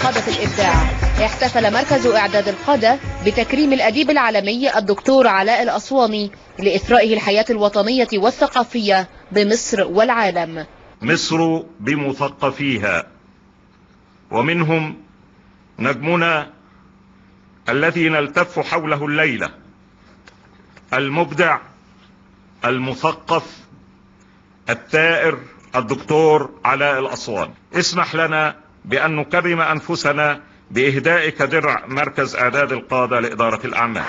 قادة الإبداع احتفل مركز إعداد القادة بتكريم الأديب العالمي الدكتور علاء الأسواني لإثرائه الحياة الوطنية والثقافية بمصر والعالم مصر بمثقفيها ومنهم نجمنا الذي نلتف حوله الليلة المبدع المثقف الثائر الدكتور علاء الأسوان اسمح لنا بأن نكرم أنفسنا بإهدائك درع مركز إعداد القادة لإدارة الأعمال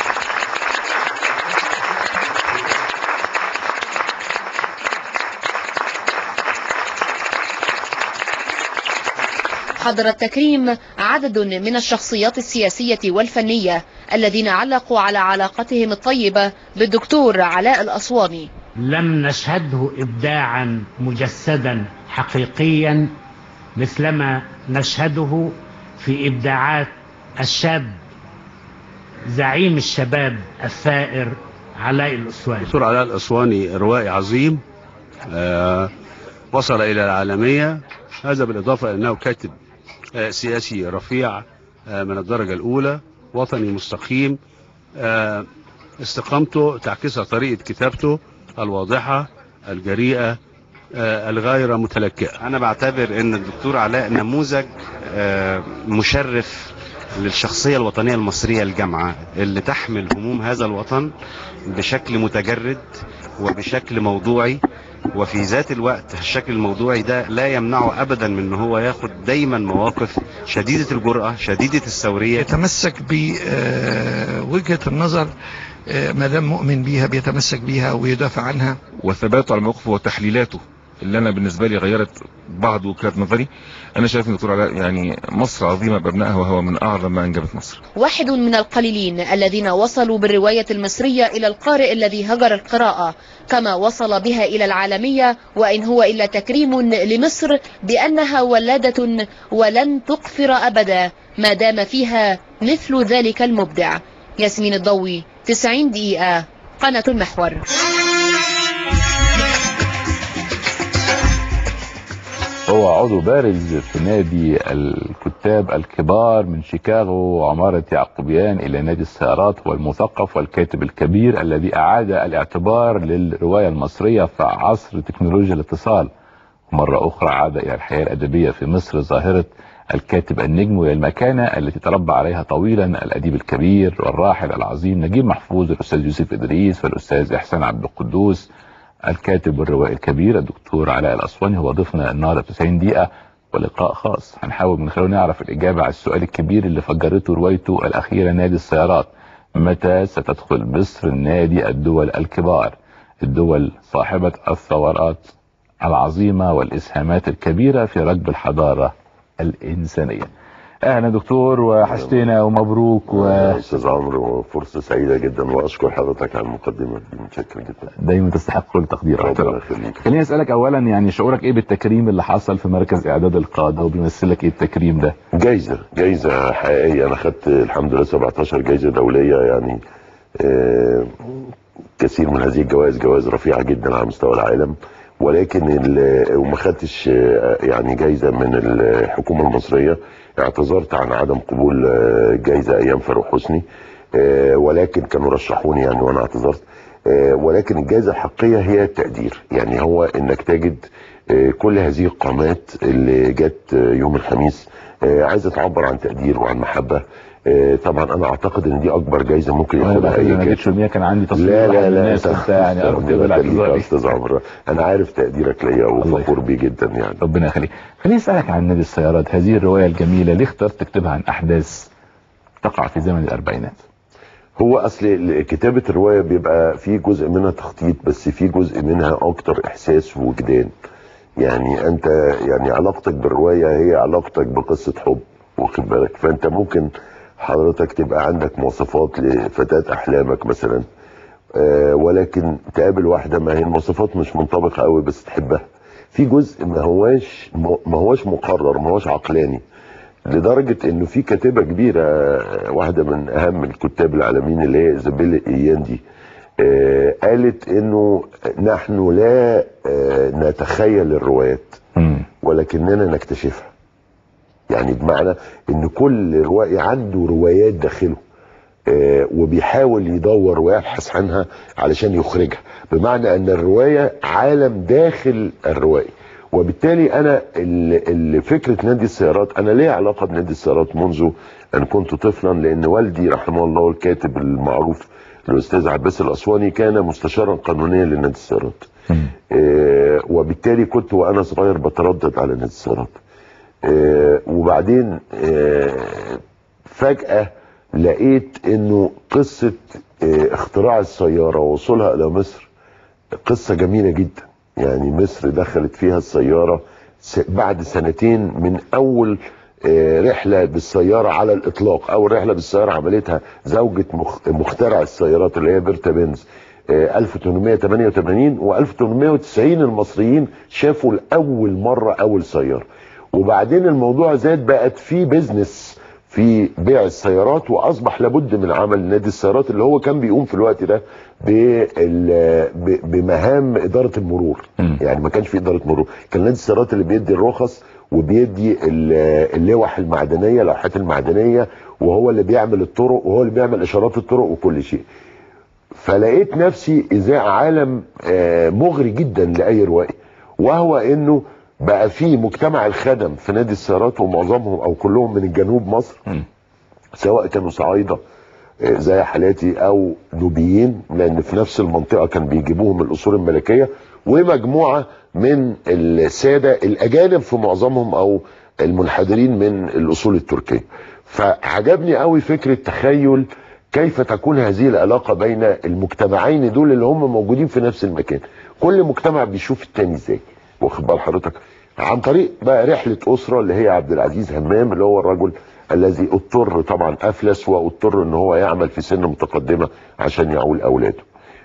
حضر التكريم عدد من الشخصيات السياسية والفنية الذين علقوا على علاقتهم الطيبة بالدكتور علاء الأسواني لم نشهده إبداعا مجسدا حقيقيا مثلما نشهده في إبداعات الشاب زعيم الشباب الثائر علاء الأسواني دكتور علاء الأسواني روائي عظيم آه وصل إلى العالمية هذا بالإضافة أنه كاتب آه سياسي رفيع آه من الدرجة الأولى وطني مستقيم آه استقامته تعكسها طريقة كتابته الواضحة الجريئة آه الغير متلكئة أنا بعتبر أن الدكتور علاء نموذج آه مشرف للشخصية الوطنية المصرية الجامعة اللي تحمل هموم هذا الوطن بشكل متجرد وبشكل موضوعي وفي ذات الوقت الشكل الموضوعي ده لا يمنعه ابدا من ان هو ياخد دايما مواقف شديدة الجرأة شديدة الثورية يتمسك بوجهة النظر ما دام مؤمن بيها بيتمسك بيها ويدافع عنها وثباته على الموقف وتحليلاته اللي انا بالنسبه لي غيرت بعض وجهات نظري انا شايف ان الدكتور علاء يعني مصر عظيمه بابنائها وهو من اعظم ما انجبت مصر واحد من القليلين الذين وصلوا بالرواية المصرية إلى القارئ الذي هجر القراءة كما وصل بها إلى العالمية وإن هو إلا تكريم لمصر بأنها ولادة ولن تقفر أبدا ما دام فيها مثل ذلك المبدع ياسمين الضوي 90 دقيقة قناة المحور هو عضو بارز في نادي الكتاب الكبار من شيكاغو وعمارة يعقوبيان إلى نادي السيارات هو المثقف والكاتب الكبير الذي أعاد الاعتبار للرواية المصرية في عصر تكنولوجيا الاتصال مرة أخرى عاد إلى الحياة الأدبية في مصر ظاهرة الكاتب النجم وهي المكانة التي تربى عليها طويلا الأديب الكبير والراحل العظيم نجيب محفوظ الأستاذ يوسف إدريس والأستاذ إحسان عبد القدوس الكاتب والروائي الكبير الدكتور علاء الأسواني هو ضيفنا النهارده 90 دقيقة ولقاء خاص هنحاول من خلاله نعرف الإجابة على السؤال الكبير اللي فجرته روايته الأخيرة نادي السيارات متى ستدخل مصر نادي الدول الكبار الدول صاحبة الثورات العظيمة والإسهامات الكبيرة في ركب الحضارة الإنسانية اهلا دكتور وحشتنا ومبروك و... استاذ عمرو فرصه سعيده جدا واشكر حضرتك على المقدمه دي متشكر جدا دايما تستحق كل تقدير ربنا يخليك خليني اسالك اولا يعني شعورك ايه بالتكريم اللي حصل في مركز اعداد القاده وبيمثلك ايه التكريم ده جايزه جايزه حقيقيه انا خدت الحمد لله 17 جايزه دوليه يعني آه كثير من هذه الجوائز جوائز رفيعه جدا على مستوى العالم ولكن وما خدتش يعني جايزه من الحكومه المصريه اعتذرت عن عدم قبول جايزه ايام فاروق حسني ولكن كانوا رشحوني يعني وانا اعتذرت ولكن الجائزه الحقيقيه هي التقدير يعني هو انك تجد كل هذه القامات اللي جت يوم الخميس عايزه تعبر عن تقدير وعن محبه طبعا انا اعتقد ان دي اكبر جايزه ممكن ياخدها اي ما جيتش كان عندي تصوير لا لا لا الناس وبتاع يعني ربنا استاذ عمرو انا عارف تقديرك ليا وفخور بيه جدا يعني ربنا يخليك خليني اسالك عن نادي السيارات هذه الروايه الجميله ليه اخترت تكتبها عن احداث تقع في زمن الاربعينات هو اصل كتابه الروايه بيبقى في جزء منها تخطيط بس في جزء منها اكتر احساس ووجدان يعني انت يعني علاقتك بالروايه هي علاقتك بقصه حب واخد بالك فانت ممكن حضرتك تبقى عندك مواصفات لفتاة احلامك مثلا آه ولكن تقابل واحدة ما هي المواصفات مش منطبقة قوي بس تحبها في جزء ما هواش ما هواش مقرر ما هواش عقلاني لدرجة انه في كاتبة كبيرة واحدة من اهم الكتاب العالميين اللي هي ايزابيل اياندي آه قالت انه نحن لا آه نتخيل الروايات ولكننا نكتشفها يعني بمعنى ان كل روائي عنده روايات داخله آه، وبيحاول يدور ويبحث عنها علشان يخرجها بمعنى ان الرواية عالم داخل الروائي وبالتالي انا ال- ال- فكرة نادي السيارات انا ليه علاقة بنادي السيارات منذ ان كنت طفلا لان والدي رحمه الله الكاتب المعروف الاستاذ عباس الاسواني كان مستشارا قانونيا لنادي السيارات آه، وبالتالي كنت وانا صغير بتردد على نادي السيارات آه، وبعدين آه، فجأة لقيت انه قصة آه، اختراع السيارة ووصولها الى مصر قصة جميلة جدا يعني مصر دخلت فيها السيارة س- بعد سنتين من اول آه، رحلة بالسيارة على الاطلاق اول رحلة بالسيارة عملتها زوجة مخ- مخترع السيارات اللي هي بيرتا بنز آه، 1888 و1890 المصريين شافوا لاول مرة اول سيارة وبعدين الموضوع زاد بقت في بيزنس في بيع السيارات واصبح لابد من عمل نادي السيارات اللي هو كان بيقوم في الوقت ده بال- ب- بمهام اداره المرور يعني ما كانش في اداره مرور كان نادي السيارات اللي بيدي الرخص وبيدي ال- اللوح المعدنيه لوحات المعدنيه وهو اللي بيعمل الطرق وهو اللي بيعمل اشارات الطرق وكل شيء فلقيت نفسي ازاء عالم آه، مغري جدا لاي روائي وهو انه بقى في مجتمع الخدم في نادي السيارات ومعظمهم او كلهم من الجنوب مصر سواء كانوا صعايده آه، زي حالاتي او نوبيين لان في نفس المنطقه كان بيجيبوهم الاصول الملكيه ومجموعه من الساده الاجانب في معظمهم او المنحدرين من الاصول التركيه فعجبني قوي فكره تخيل كيف تكون هذه العلاقه بين المجتمعين دول اللي هم موجودين في نفس المكان كل مجتمع بيشوف التاني ازاي واخد بال حضرتك عن طريق بقى رحله اسره اللي هي عبد العزيز همام اللي هو الرجل الذي اضطر طبعا افلس واضطر ان هو يعمل في سن متقدمه عشان يعول اولاده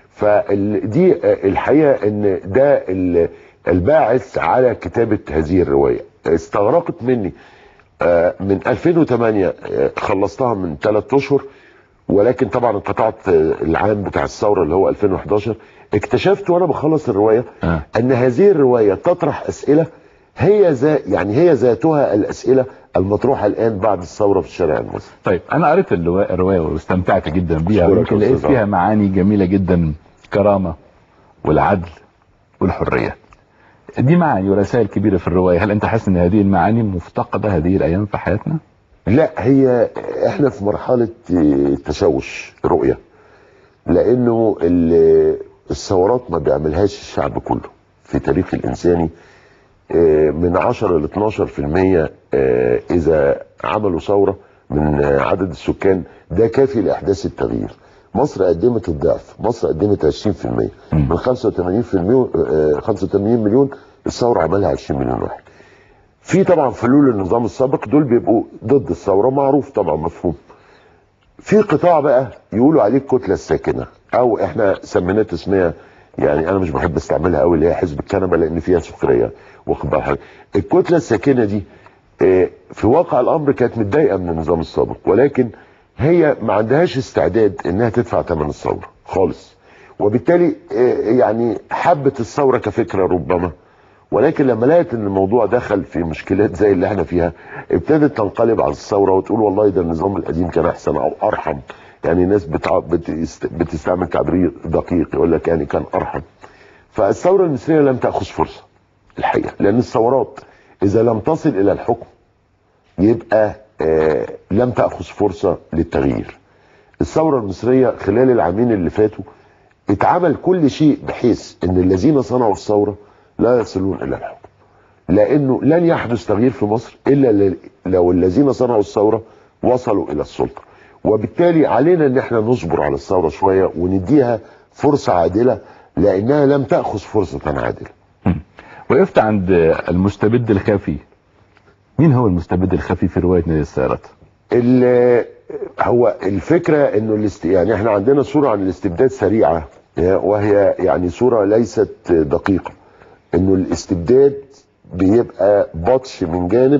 فدي الحقيقه ان ده ال- الباعث على كتابه هذه الروايه استغرقت مني آه، من 2008 آه، خلصتها من ثلاث اشهر ولكن طبعا انقطعت آه، العام بتاع الثوره اللي هو 2011 اكتشفت وانا بخلص الروايه آه. ان هذه الروايه تطرح اسئله هي ذا يعني هي ذاتها الاسئله المطروحه الان بعد الثوره في الشارع المصري طيب انا قريت الروا- الروايه واستمتعت جدا بيها أشكرك ويمكن يا لقيت أستاذ فيها عمرو. معاني جميله جدا كرامه والعدل والحريه دي معاني ورسائل كبيره في الروايه هل انت حاسس ان هذه المعاني مفتقده هذه الايام في حياتنا لا هي احنا في مرحلة اه، تشوش رؤية لانه ال- الثورات ما بيعملهاش الشعب كله في تاريخ الانساني اه، من 10 ل 12% اه، اذا عملوا ثورة من اه، عدد السكان ده كافي لاحداث التغيير مصر قدمت الضعف مصر قدمت 20% من 85% اه، 85 مليون الثورة عملها 20 مليون واحد في طبعا فلول النظام السابق دول بيبقوا ضد الثوره معروف طبعا مفهوم في قطاع بقى يقولوا عليه الكتله الساكنه او احنا سميناه تسميه يعني انا مش بحب استعملها قوي اللي هي حزب الكنبه لان فيها سخريه واخد بال حضرتك الكتله الساكنه دي آه، في واقع الامر كانت متضايقه من النظام السابق ولكن هي ما عندهاش استعداد انها تدفع ثمن الثوره خالص وبالتالي آه، يعني حبت الثوره كفكره ربما ولكن لما لقيت ان الموضوع دخل في مشكلات زي اللي احنا فيها ابتدت تنقلب على الثوره وتقول والله ده النظام القديم كان احسن او ارحم يعني ناس بتع... بتست... بتستعمل تعبير دقيق يقول لك يعني كان ارحم فالثوره المصريه لم تاخذ فرصه الحقيقه لان الثورات اذا لم تصل الى الحكم يبقى آه لم تاخذ فرصه للتغيير الثوره المصريه خلال العامين اللي فاتوا اتعمل كل شيء بحيث ان الذين صنعوا الثوره لا يصلون الى الحكم لانه لن يحدث تغيير في مصر الا ل- لو الذين صنعوا الثوره وصلوا الى السلطه وبالتالي علينا ان احنا نصبر على الثوره شويه ونديها فرصه عادله لانها لم تاخذ فرصه عادله وقفت عند المستبد الخفي مين هو المستبد الخفي في روايه نادي السيارات ال- هو الفكره انه الاست... يعني احنا عندنا صوره عن الاستبداد سريعه وهي يعني صوره ليست دقيقه انه الاستبداد بيبقى بطش من جانب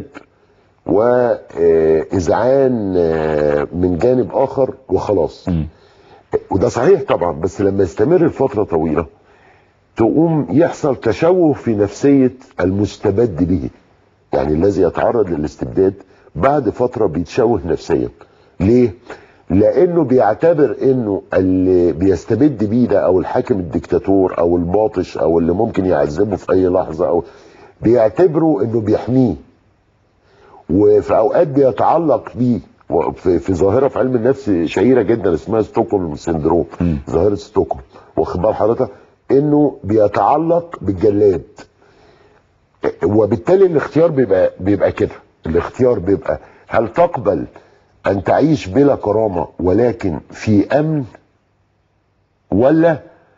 واذعان من جانب اخر وخلاص وده صحيح طبعا بس لما يستمر لفتره طويله تقوم يحصل تشوه في نفسيه المستبد به يعني الذي يتعرض للاستبداد بعد فتره بيتشوه نفسيا ليه لانه بيعتبر انه اللي بيستبد بيه ده او الحاكم الدكتاتور او الباطش او اللي ممكن يعذبه في اي لحظه او بيعتبره انه بيحميه وفي اوقات بيتعلق بيه في, في ظاهره في علم النفس شهيره جدا اسمها ستوكهولم سيندروم ظاهره ستوكهولم واخد بال حضرتك انه بيتعلق بالجلاد وبالتالي الاختيار بيبقى بيبقى كده الاختيار بيبقى هل تقبل ان تعيش بلا كرامه ولكن في امن ولا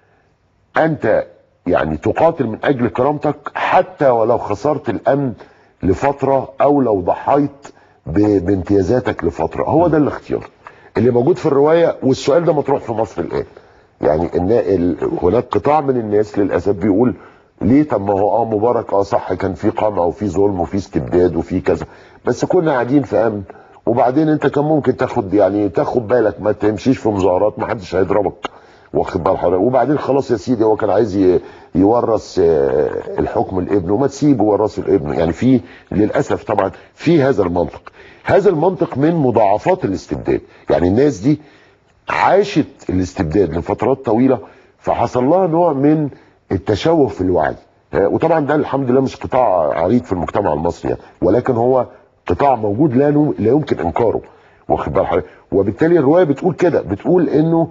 انت يعني تقاتل من اجل كرامتك حتى ولو خسرت الامن لفتره او لو ضحيت ب- بامتيازاتك لفتره هو ده الاختيار اللي موجود في الروايه والسؤال ده مطروح في مصر الان يعني ان ال- هناك قطاع من الناس للاسف بيقول ليه طب ما هو اه مبارك اه صح كان في قمع وفي ظلم وفي استبداد وفي كذا بس كنا قاعدين في امن وبعدين انت كان ممكن تاخد يعني تاخد بالك ما تمشيش في مظاهرات ما حدش هيضربك واخد بال حضرتك وبعدين خلاص يا سيدي هو كان عايز ي- يورث آه، الحكم لابنه ما تسيبه ورثه لابنه يعني في للاسف طبعا في هذا المنطق هذا المنطق من مضاعفات الاستبداد يعني الناس دي عاشت الاستبداد لفترات طويله فحصل لها نوع من التشوه في الوعي آه، وطبعا ده الحمد لله مش قطاع عريض في المجتمع المصري يعني ولكن هو قطاع موجود لا نو- لا يمكن انكاره واخد بال حضرتك وبالتالي الروايه بتقول كده بتقول انه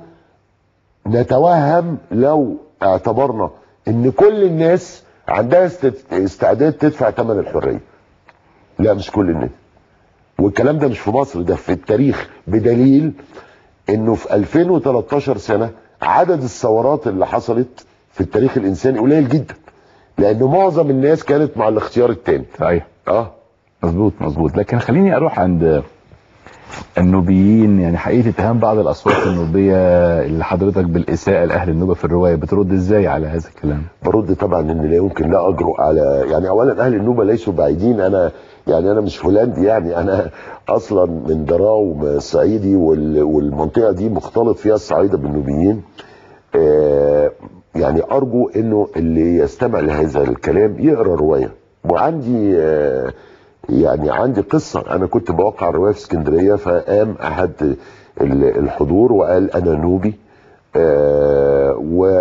نتوهم لو اعتبرنا ان كل الناس عندها است- استعداد تدفع ثمن الحريه لا مش كل الناس والكلام ده مش في مصر ده في التاريخ بدليل انه في 2013 سنه عدد الثورات اللي حصلت في التاريخ الانساني قليل جدا لان معظم الناس كانت مع الاختيار الثاني صحيح اه مظبوط مظبوط لكن خليني اروح عند النوبيين يعني حقيقه اتهام بعض الاصوات النوبيه اللي حضرتك بالاساءه لاهل النوبه في الروايه بترد ازاي على هذا الكلام؟ برد طبعا ان لا يمكن لا اجرؤ على يعني اولا اهل النوبه ليسوا بعيدين انا يعني انا مش هولندي يعني انا اصلا من دراو صعيدي وال- والمنطقه دي مختلط فيها الصعايده بالنوبيين آه، يعني ارجو انه اللي يستمع لهذا الكلام يقرا روايه وعندي آه، يعني عندي قصه انا كنت بوقع الروايه في اسكندريه فقام احد ال- الحضور وقال انا نوبي آه،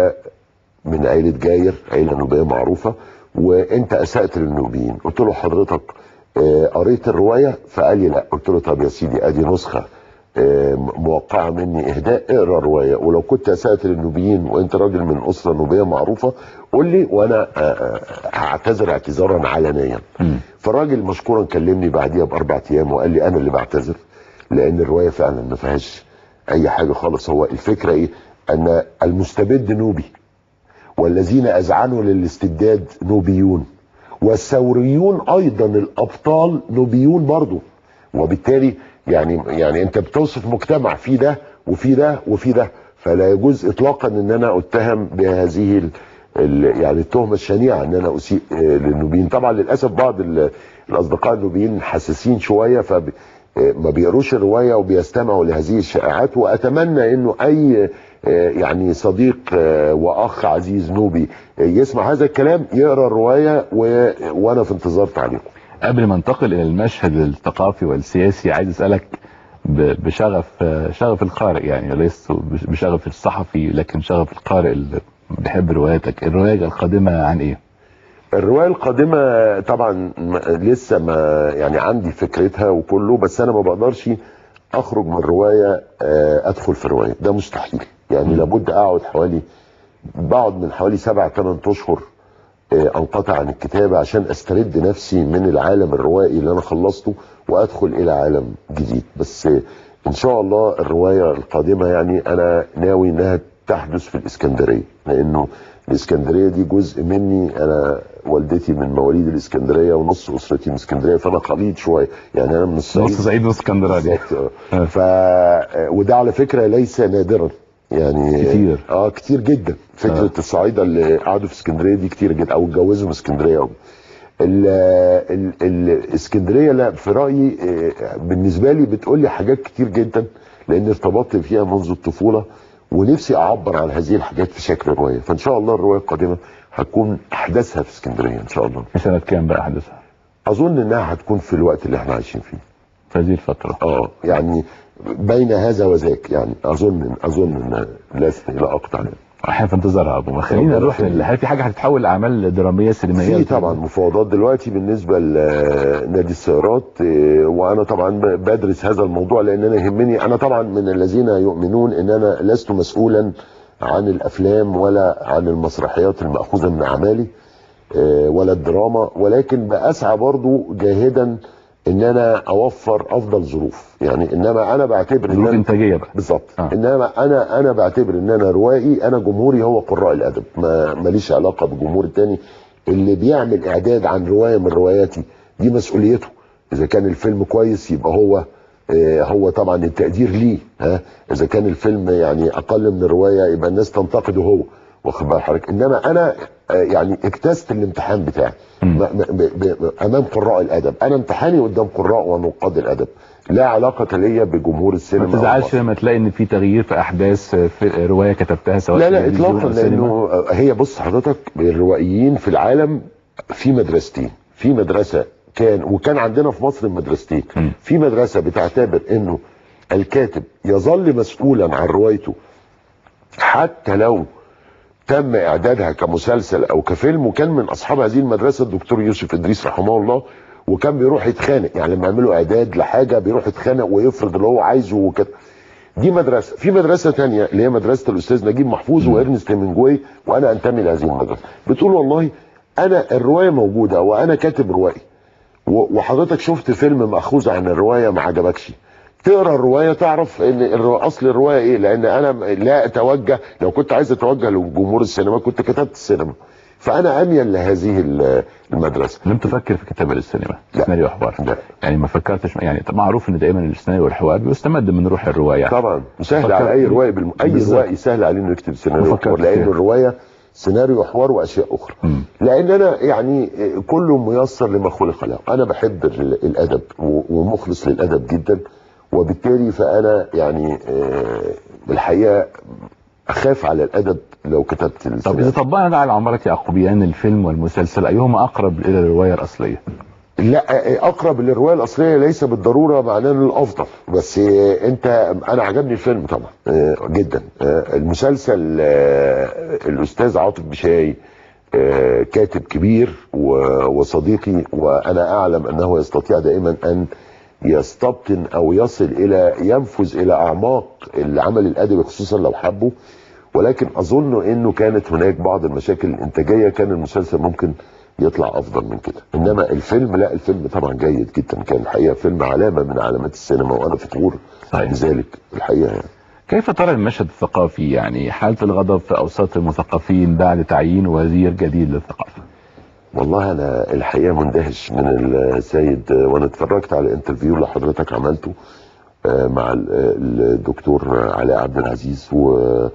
ومن عيله جاير عيله نوبيه معروفه وانت اسات للنوبيين قلت له حضرتك آه، قريت الروايه فقال لي لا قلت له طب يا سيدي ادي نسخه آه، موقعه مني اهداء اقرا الروايه ولو كنت اسات للنوبيين وانت راجل من اسره نوبيه معروفه قول لي وانا آه، آه، هعتذر اعتذارا علنيا فالراجل مشكورا كلمني بعديها باربع ايام وقال لي انا اللي بعتذر لان الروايه فعلا ما فيهاش اي حاجه خالص هو الفكره ايه ان المستبد نوبي والذين اذعنوا للاستبداد نوبيون والثوريون ايضا الابطال نوبيون برضو وبالتالي يعني يعني انت بتوصف مجتمع في ده وفي ده وفي ده فلا يجوز اطلاقا ان انا اتهم بهذه ال ال يعني التهمه الشنيعه ان انا اسيء آه، للنوبيين طبعا للاسف بعض ال- الاصدقاء النوبيين حساسين شويه فب آه، ما بيقروش الروايه وبيستمعوا لهذه الشائعات واتمنى انه اي آه، يعني صديق آه، واخ عزيز نوبي آه، يسمع هذا الكلام يقرا الروايه و... وانا في انتظار تعليقه قبل ما انتقل الى المشهد الثقافي والسياسي عايز اسالك ب- بشغف شغف القارئ يعني ليس بش- بشغف الصحفي لكن شغف القارئ اللي بيحب رواياتك الروايه القادمه عن ايه؟ الروايه القادمه طبعا م- لسه ما يعني عندي فكرتها وكله بس انا ما بقدرش اخرج من روايه آه، ادخل في روايه ده مستحيل يعني لابد اقعد حوالي بقعد من حوالي سبع ثمان اشهر آه، انقطع عن الكتابه عشان استرد نفسي من العالم الروائي اللي انا خلصته وادخل الى عالم جديد بس آه، ان شاء الله الروايه القادمه يعني انا ناوي انها تحدث في الاسكندريه لانه الاسكندريه دي جزء مني انا والدتي من مواليد الاسكندريه ونص اسرتي من اسكندريه فانا خليط شويه يعني انا من الصعيد نص صعيد واسكندراني بالظبط آه. ف وده على فكره ليس نادرا يعني كتير. اه كتير جدا فكره آه. الصعايده اللي قعدوا في اسكندريه دي كتير جدا او اتجوزوا من اسكندريه أو. ال ال الاسكندريه لا في رايي آه، بالنسبه لي بتقول لي حاجات كتير جدا لان ارتبطت فيها منذ الطفوله ونفسي اعبر عن هذه الحاجات في شكل روايه فان شاء الله الروايه القادمه هتكون احداثها في اسكندريه ان شاء الله في سنه كام بقى احداثها؟ اظن انها هتكون في الوقت اللي احنا عايشين فيه في هذه الفتره اه يعني بين هذا وذاك يعني اظن اظن ان لا لا اقطع يعني. احنا في انتظارها ابو ما خلينا ربنا نروح يخليك. لل- هل في حاجه هتتحول لاعمال دراميه سينمائيه في طبعا مفاوضات دلوقتي بالنسبه لنادي السيارات إيه، وانا طبعا ب- بدرس هذا الموضوع لان انا يهمني انا طبعا من الذين يؤمنون ان انا لست مسؤولا عن الافلام ولا عن المسرحيات الماخوذه من اعمالي إيه، ولا الدراما ولكن باسعى برضو جاهدا ان انا اوفر افضل ظروف يعني انما انا بعتبر ان ظروف أنا- انتاجيه بقى بالظبط آه. آه. انما انا انا بعتبر ان انا روائي انا جمهوري هو قراء الادب ما ماليش علاقه بالجمهور التاني اللي بيعمل اعداد عن روايه من رواياتي دي مسؤوليته اذا كان الفيلم كويس يبقى هو آه، هو طبعا التقدير ليه ها اذا كان الفيلم يعني اقل من الروايه يبقى الناس تنتقده هو واخد بال حضرتك انما انا آه، يعني اجتزت الامتحان بتاعي مم. م- م- ب- ب- امام قراء الادب انا امتحاني قدام قراء ونقاد الادب لا علاقه ليا بجمهور السينما ما أو تزعلش مصر. لما تلاقي ان في تغيير في احداث في روايه كتبتها سواء لا في لا التلفزيون اطلاقا أو السينما. لانه هي بص حضرتك الروائيين في العالم في مدرستين في مدرسه كان وكان عندنا في مصر مدرستين م. في مدرسه بتعتبر انه الكاتب يظل مسؤولا عن روايته حتى لو تم اعدادها كمسلسل او كفيلم وكان من اصحاب هذه المدرسه الدكتور يوسف ادريس رحمه الله وكان بيروح يتخانق يعني لما يعملوا اعداد لحاجه بيروح يتخانق ويفرض اللي هو عايزه وكده دي مدرسه في مدرسه تانية اللي هي مدرسه الاستاذ نجيب محفوظ وارنست هيمنجواي وانا انتمي لهذه المدرسه بتقول والله انا الروايه موجوده وانا كاتب روائي و- وحضرتك شفت فيلم ماخوذ عن الروايه ما عجبكش تقرا الروايه تعرف ان الرو... اصل الروايه ايه لان انا م- لا اتوجه لو كنت عايز اتوجه لجمهور السينما كنت كتبت السينما فانا اميل لهذه ال- المدرسه لم تفكر في كتابه للسينما لا. سيناريو احوار لا. يعني ما فكرتش يعني طب معروف ان دايما السيناريو والحوار بيستمد من روح الروايه طبعا سهل فكرت على اي فيه. روائي بالم... اي بالظبط. روائي سهل عليه انه يكتب سيناريو وفكرت وحوار لان فيها. الروايه سيناريو حوار واشياء اخرى مم. لان انا يعني كل ميسر لما خلق له انا بحب ال- الادب و- ومخلص للادب جدا وبالتالي فانا يعني آه، الحقيقه اخاف على الادب لو كتبت طب اذا السيناريو طبقنا ده على عمارة يعقوبيان الفيلم والمسلسل ايهما اقرب الى الروايه الاصليه لا اقرب للروايه الاصليه ليس بالضروره معناه انه الافضل بس آه، انت انا عجبني الفيلم طبعا آه، جدا آه، المسلسل آه، الاستاذ عاطف بشاي آه، كاتب كبير و- وصديقي وانا اعلم انه يستطيع دائما ان يستبطن او يصل الى ينفذ الى اعماق العمل الادبي خصوصا لو حبه ولكن اظن انه كانت هناك بعض المشاكل الانتاجيه كان المسلسل ممكن يطلع افضل من كده انما الفيلم لا الفيلم طبعا جيد جدا كان الحقيقه فيلم علامه من علامات السينما وانا فخور صحيح. بذلك الحقيقه يعني. كيف ترى المشهد الثقافي يعني حالة الغضب في أوساط المثقفين بعد تعيين وزير جديد للثقافة والله انا الحقيقه مندهش من السيد وانا اتفرجت على انترفيو اللي حضرتك عملته آه، مع ال- الدكتور علاء عبد العزيز و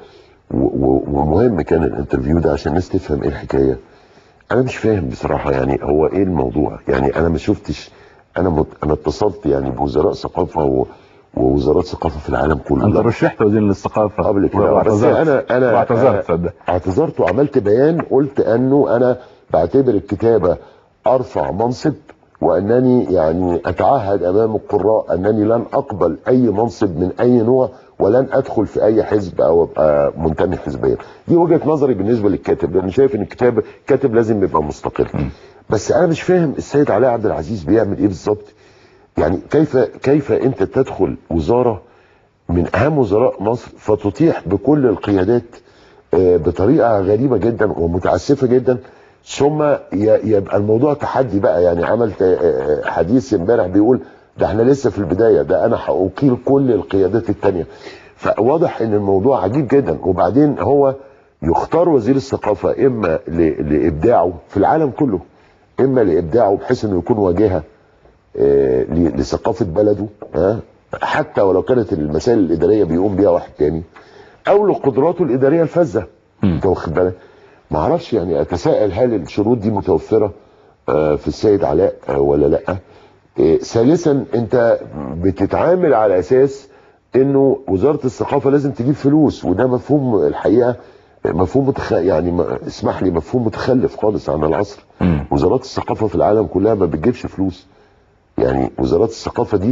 و- ومهم كان الانترفيو ده عشان الناس تفهم ايه الحكايه انا مش فاهم بصراحه يعني هو ايه الموضوع يعني انا ما شفتش انا مت... انا اتصلت يعني بوزراء ثقافه و... ووزارات ثقافه في العالم كله أنت رشحت وزير للثقافة قبل كده بس واعتذرت انا انا واعتذرت صدق اعتذرت وعملت بيان قلت انه انا بعتبر الكتابه ارفع منصب وانني يعني اتعهد امام القراء انني لن اقبل اي منصب من اي نوع ولن ادخل في اي حزب او ابقى منتمي حزبيا دي وجهه نظري بالنسبه للكاتب لان شايف ان الكتاب الكاتب لازم يبقى مستقل بس انا مش فاهم السيد علاء عبد العزيز بيعمل ايه بالظبط يعني كيف كيف انت تدخل وزاره من اهم وزراء مصر فتطيح بكل القيادات آه، بطريقه غريبه جدا ومتعسفه جدا ثم ي- يبقى الموضوع تحدي بقى يعني عملت آه، آه، حديث امبارح بيقول ده احنا لسه في البدايه ده انا هاقيل كل القيادات التانيه فواضح ان الموضوع عجيب جدا وبعدين هو يختار وزير الثقافه اما ل- لابداعه في العالم كله اما لابداعه بحيث انه يكون واجهه آه، ل- لثقافه بلده ها حتى ولو كانت المسائل الاداريه بيقوم بيها واحد تاني او لقدراته الاداريه الفذه انت واخد بالك ما اعرفش يعني اتساءل هل الشروط دي متوفره آه، في السيد علاء آه، ولا لا آه، ثالثا انت بتتعامل على اساس انه وزاره الثقافه لازم تجيب فلوس وده مفهوم الحقيقه مفهوم متخ... يعني ما... اسمح لي مفهوم متخلف خالص عن العصر مم. وزارات الثقافه في العالم كلها ما بتجيبش فلوس يعني وزارات الثقافه دي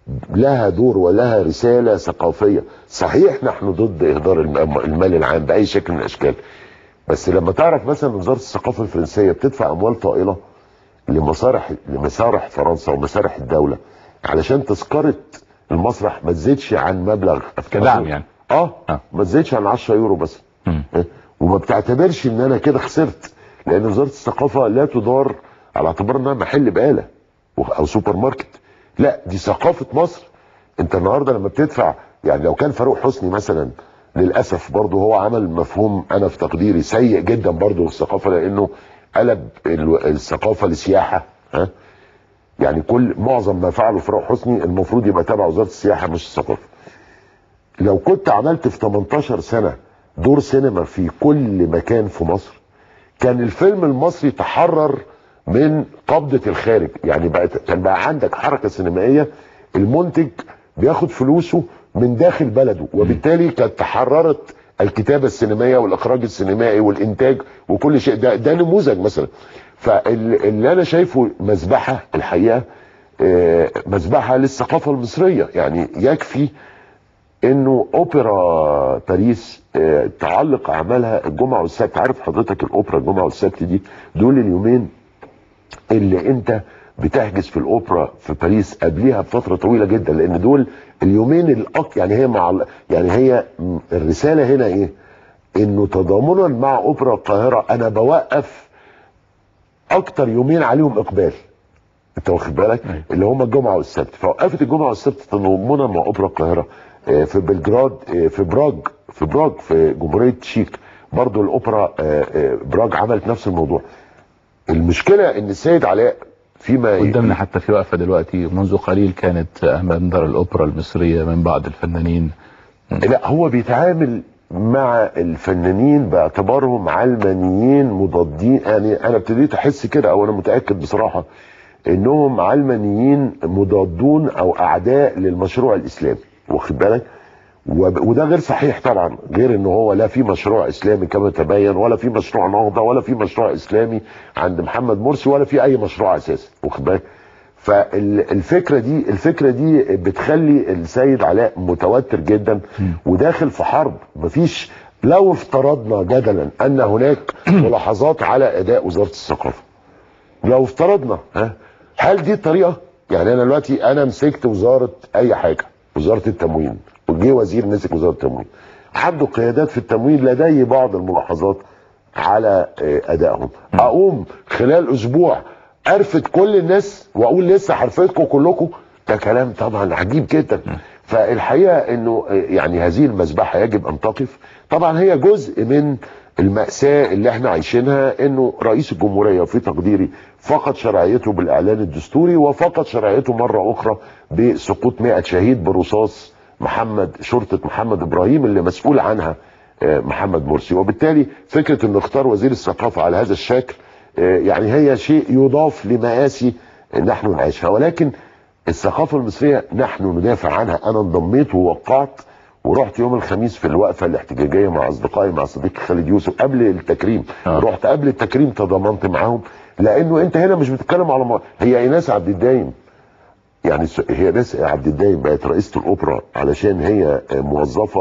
لها دور ولها رسالة ثقافية صحيح نحن ضد إهدار الم- المال العام بأي شكل من الأشكال بس لما تعرف مثلا وزارة الثقافة الفرنسية بتدفع أموال طائلة لمسارح لمسارح فرنسا ومسارح الدولة علشان تذكرة المسرح ما تزيدش عن مبلغ كدعم يعني. اه آه. ما تزيدش عن 10 يورو بس مم. إيه؟ وما بتعتبرش ان انا كده خسرت لان وزاره الثقافه لا تدار على اعتبار انها محل بقاله او سوبر ماركت لا دي ثقافه مصر انت النهارده لما بتدفع يعني لو كان فاروق حسني مثلا للاسف برضه هو عمل مفهوم انا في تقديري سيء جدا برضه الثقافه لانه قلب ال- الثقافه لسياحه ها يعني كل معظم ما فعله فاروق حسني المفروض يبقى تبع وزاره السياحه مش الثقافه لو كنت عملت في 18 سنة دور سينما في كل مكان في مصر كان الفيلم المصري تحرر من قبضة الخارج يعني بقت كان بقى عندك حركة سينمائية المنتج بياخد فلوسه من داخل بلده وبالتالي كانت تحررت الكتابة السينمائية والإخراج السينمائي والإنتاج وكل شيء ده ده نموذج مثلا فاللي أنا شايفه مذبحة الحقيقة آه، مذبحة للثقافة المصرية يعني يكفي انه اوبرا باريس آه، تعلق اعمالها الجمعه والسبت عارف حضرتك الاوبرا الجمعه والسبت دي دول اليومين اللي انت بتحجز في الاوبرا في باريس قبليها بفتره طويله جدا لان دول اليومين الأك يعني هي مع ال- يعني هي م- الرساله هنا ايه؟ انه تضامنا مع اوبرا القاهره انا بوقف اكتر يومين عليهم اقبال انت واخد بالك اللي هم الجمعه والسبت فوقفت الجمعه والسبت تضامنا مع اوبرا القاهره آه، في بلجراد آه، في براج في براج في جمهوريه تشيك برضو الاوبرا آه، آه، براج عملت نفس الموضوع المشكله ان السيد علاء فيما قدامنا حتى في وقفة دلوقتي منذ قليل كانت أمام دار الأوبرا المصرية من بعض الفنانين لا هو بيتعامل مع الفنانين باعتبارهم علمانيين مضادين يعني انا ابتديت احس كده او انا متاكد بصراحه انهم علمانيين مضادون او اعداء للمشروع الاسلامي واخد بالك وب- وده غير صحيح طبعا غير ان هو لا في مشروع اسلامي كما تبين ولا في مشروع نهضه ولا في مشروع اسلامي عند محمد مرسي ولا في اي مشروع اساسا واخد بالك فالفكره دي الفكره دي بتخلي السيد علاء متوتر جدا وداخل في حرب مفيش لو افترضنا جدلا ان هناك ملاحظات على اداء وزاره الثقافه لو افترضنا ها هل دي الطريقه يعني انا دلوقتي انا مسكت وزاره اي حاجه وزاره التموين وجه وزير مسك وزاره التموين عنده قيادات في التموين لدي بعض الملاحظات على آه، ادائهم اقوم خلال اسبوع ارفد كل الناس واقول لسه هرفدكم كلكم ده كلام طبعا عجيب جدا فالحقيقه انه آه، يعني هذه المذبحه يجب ان تقف طبعا هي جزء من المأساة اللي احنا عايشينها انه رئيس الجمهورية في تقديري فقد شرعيته بالاعلان الدستوري وفقد شرعيته مرة اخرى بسقوط 100 شهيد برصاص محمد شرطة محمد ابراهيم اللي مسؤول عنها آه، محمد مرسي وبالتالي فكرة انه اختار وزير الثقافة على هذا الشكل آه، يعني هي شيء يضاف لمآسي نحن نعيشها ولكن الثقافة المصرية نحن ندافع عنها انا انضميت ووقعت ورحت يوم الخميس في الوقفة الاحتجاجية مع اصدقائي مع صديقي خالد يوسف قبل التكريم آه. رحت قبل التكريم تضامنت معاهم لانه انت هنا مش بتتكلم على م... هي ايناس عبد الدايم يعني س- هي ناس عبد الدايم بقت رئيسة الاوبرا علشان هي موظفة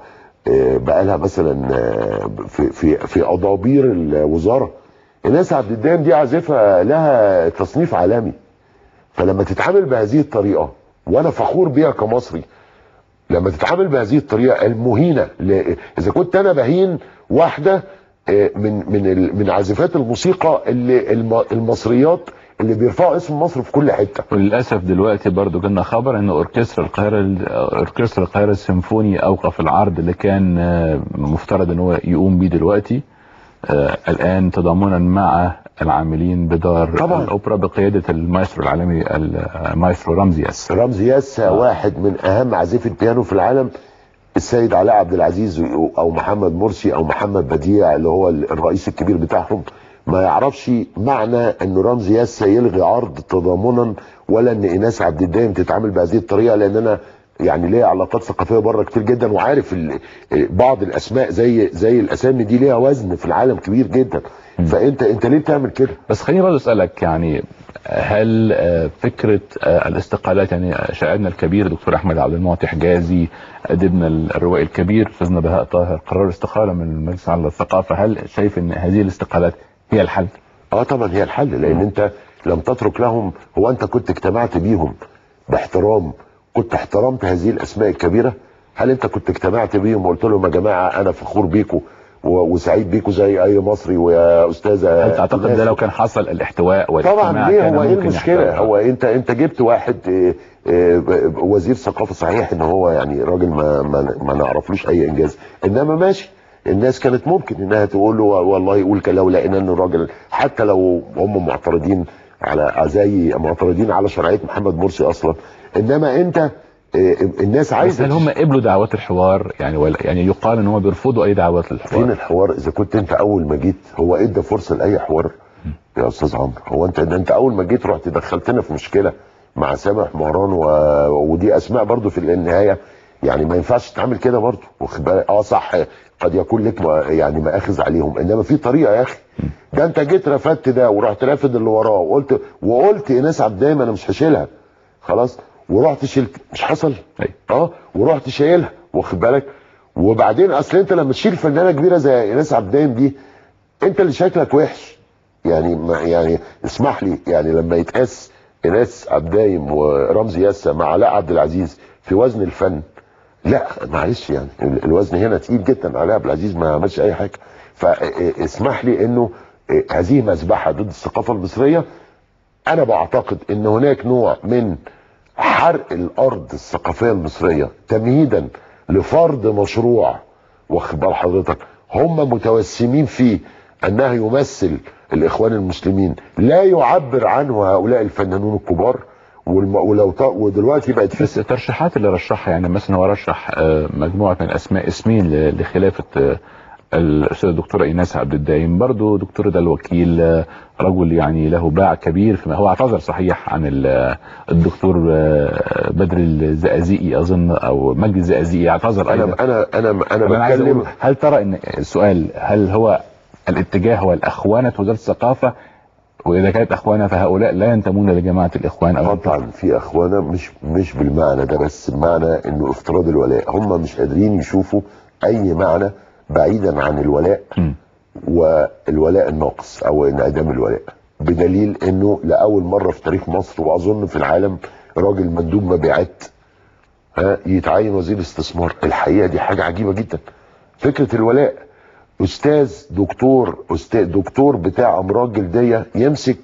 آه، بقالها مثلا آه، في في في اضابير الوزارة ايناس عبد الدايم دي عازفة لها تصنيف عالمي فلما تتعامل بهذه الطريقة وانا فخور بيها كمصري لما تتعامل بهذه الطريقه المهينه ل- اذا كنت انا بهين واحده آه، من من ال- من عازفات الموسيقى اللي الم- المصريات اللي بيرفعوا اسم مصر في كل حته وللاسف دلوقتي برضو كنا خبر ان اوركسترا القاهره اوركسترا القاهره السيمفوني اوقف العرض اللي كان آه، مفترض ان هو يقوم بيه دلوقتي آه، الان تضامنا مع العاملين بدار طبعا. الاوبرا بقياده المايسترو العالمي المايسترو رمزي ياس رمزي ياسا واحد من اهم عازفي البيانو في العالم السيد علاء عبد العزيز او محمد مرسي او محمد بديع اللي هو الرئيس الكبير بتاعهم ما يعرفش معنى ان رمزي ياسا يلغي عرض تضامنا ولا ان ايناس عبد الدايم تتعامل بهذه الطريقه لان انا يعني ليا علاقات ثقافيه بره كتير جدا وعارف ال- بعض الاسماء زي زي الاسامي دي ليها وزن في العالم كبير جدا فانت انت ليه بتعمل كده؟ بس خليني برضه اسالك يعني هل آه، فكرة آه، الاستقالات يعني شاعرنا الكبير دكتور أحمد عبد المعطي حجازي أديبنا الروائي الكبير أستاذنا بهاء طاهر قرر الاستقالة من المجلس على الثقافة هل شايف أن هذه الاستقالات هي الحل؟ اه طبعا هي الحل لان انت لم تترك لهم هو انت كنت اجتمعت بيهم باحترام كنت احترمت هذه الاسماء الكبيره هل انت كنت اجتمعت بيهم وقلت لهم يا جماعه انا فخور بيكم و- وسعيد بيكم زي اي مصري ويا استاذه هل تعتقد ده لو كان حصل الاحتواء والاجتماع طبعا ليه كان هو ايه ممكن المشكله يحتوي؟ هو انت انت جبت واحد اه، اه، وزير ثقافه صحيح ان هو يعني راجل ما ما, ما نعرفلوش اي انجاز انما ماشي الناس كانت ممكن انها تقول له والله يقول كده لولا ان انه الراجل حتى لو هم معترضين على زي معترضين على شرعيه محمد مرسي اصلا انما انت اه، الناس بس عايزه هل هم قبلوا دعوات الحوار يعني ولا يعني يقال ان هم بيرفضوا اي دعوات فين للحوار الحوار اذا كنت انت اول ما جيت هو ادى فرصه لاي حوار يا استاذ عمرو هو انت انت اول ما جيت رحت دخلتنا في مشكله مع سامح مهران و... ودي اسماء برضو في النهايه يعني ما ينفعش تتعامل كده برضو واخد بالك اه صح قد يكون لك ما يعني مآخذ عليهم انما في طريقه يا اخي ده انت جيت رفدت ده ورحت رافد اللي وراه وقلت وقلت ايناس عبدام انا مش هشيلها خلاص ورحت شلت مش حصل أيوة. اه ورحت شايلها واخد بالك وبعدين اصل انت لما تشيل فنانه كبيره زي ايناس عبدان دي انت اللي شكلك وحش يعني ما يعني اسمح لي يعني لما يتقاس ايناس عبدايم ورمزي ياسا مع علاء عبد العزيز في وزن الفن لا معلش يعني ال- الوزن هنا تقيل جدا علاء عبد العزيز ما عملش اي حاجه فاسمح لي انه اه، هذه مذبحه ضد الثقافه المصريه انا بعتقد ان هناك نوع من حرق الارض الثقافيه المصريه تمهيدا لفرض مشروع واخد بال حضرتك هم متوسمين فيه انه يمثل الاخوان المسلمين لا يعبر عنه هؤلاء الفنانون الكبار والم... ولو ط... ودلوقتي بقت في بس الترشيحات اللي رشحها يعني مثلا هو رشح آه، مجموعه من الاسماء اسمين ل- لخلافه آه، الاستاذ الدكتوره ايناس عبد الدايم برضه دكتور ده الوكيل آه، رجل يعني له باع كبير فيما هو اعتذر صحيح عن ال- الدكتور آه، بدر الزقازيقي اظن او مجدي الزقازيقي اعتذر انا ايضا انا انا انا انا عايز بتكلم اقول هل ترى ان السؤال هل هو الاتجاه هو الاخوانه وزاره الثقافه واذا كانت اخوانه فهؤلاء لا ينتمون لجماعه الاخوان او طبعا في اخوانا مش مش بالمعنى ده بس بمعنى انه افتراض الولاء هم مش قادرين يشوفوا اي معنى بعيدا عن الولاء م. والولاء الناقص او انعدام الولاء بدليل انه لاول مره في تاريخ مصر واظن في العالم راجل مندوب مبيعات ها يتعين وزير استثمار الحقيقه دي حاجه عجيبه جدا فكره الولاء استاذ دكتور استاذ دكتور بتاع امراض جلديه يمسك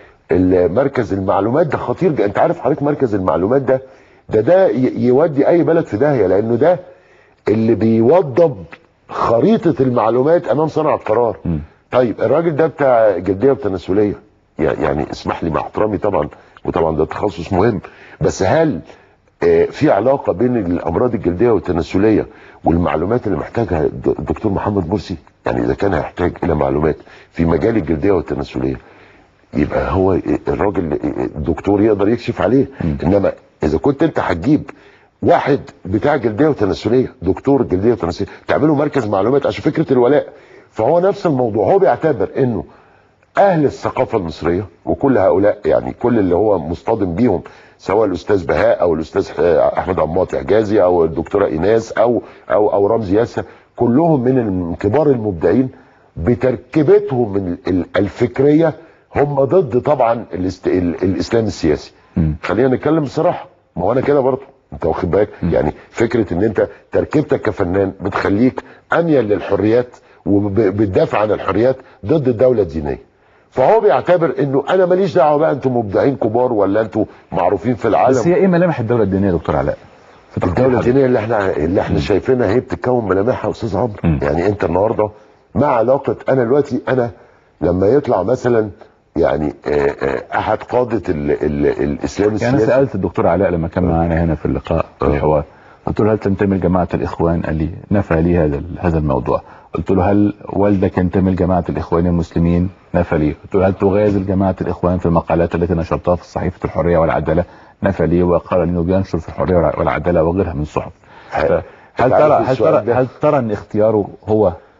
مركز المعلومات ده خطير جدا انت عارف حضرتك مركز المعلومات ده ده ده ي- يودي اي بلد في داهيه لانه ده اللي بيوضب خريطه المعلومات امام صانع القرار م. طيب الراجل ده بتاع جلديه وتناسليه يع- يعني اسمح لي مع احترامي طبعا وطبعا ده تخصص مهم بس هل آه، في علاقه بين الامراض الجلديه والتناسليه والمعلومات اللي محتاجها الد- الدكتور محمد مرسي يعني اذا كان هيحتاج الى معلومات في مجال الجلديه والتناسليه يبقى هو الراجل الدكتور يقدر يكشف عليه انما اذا كنت انت هتجيب واحد بتاع جلديه وتناسليه دكتور جلديه وتناسليه تعمله مركز معلومات عشان فكره الولاء فهو نفس الموضوع هو بيعتبر انه اهل الثقافه المصريه وكل هؤلاء يعني كل اللي هو مصطدم بيهم سواء الاستاذ بهاء او الاستاذ آه، احمد عماطي حجازي او الدكتوره ايناس او او او رمزي ياسا كلهم من كبار المبدعين بتركيبتهم من ال- الفكريه هم ضد طبعا الاست... ال- الاسلام السياسي م. خلينا نتكلم بصراحه ما هو انا كده برضه انت واخد بالك يعني فكره ان انت تركيبتك كفنان بتخليك اميل للحريات وبتدافع عن الحريات ضد الدوله الدينيه فهو بيعتبر انه انا ماليش دعوه بقى انتم مبدعين كبار ولا انتم معروفين في العالم بس هي ايه ملامح الدوله الدينيه يا دكتور علاء؟ في تقدير الدوله حضرتك. الدينيه اللي احنا اللي احنا شايفينها هي بتتكون ملامحها يا استاذ عمرو مم. يعني انت النهارده مع علاقه انا دلوقتي انا لما يطلع مثلا يعني آه، آه، احد قاده ال ال الاسلام يعني انا السياسي سالت الدكتور علاء لما كان معانا هنا في اللقاء في آه. الحوار قلت له هل تنتمي لجماعه الاخوان؟ قال لي نفى لي هذا هذا الموضوع قلت له هل والدك ينتمي لجماعه الاخوان المسلمين؟ نفى لي قلت له هل تغازل جماعه الاخوان في المقالات التي نشرتها في صحيفه الحريه والعداله؟ نفى لي وقال انه بينشر في الحريه والع- والعداله وغيرها من الصحف ف- هل تعرف ترى هل السؤال ترى ده؟ هل ترى ان اختياره هو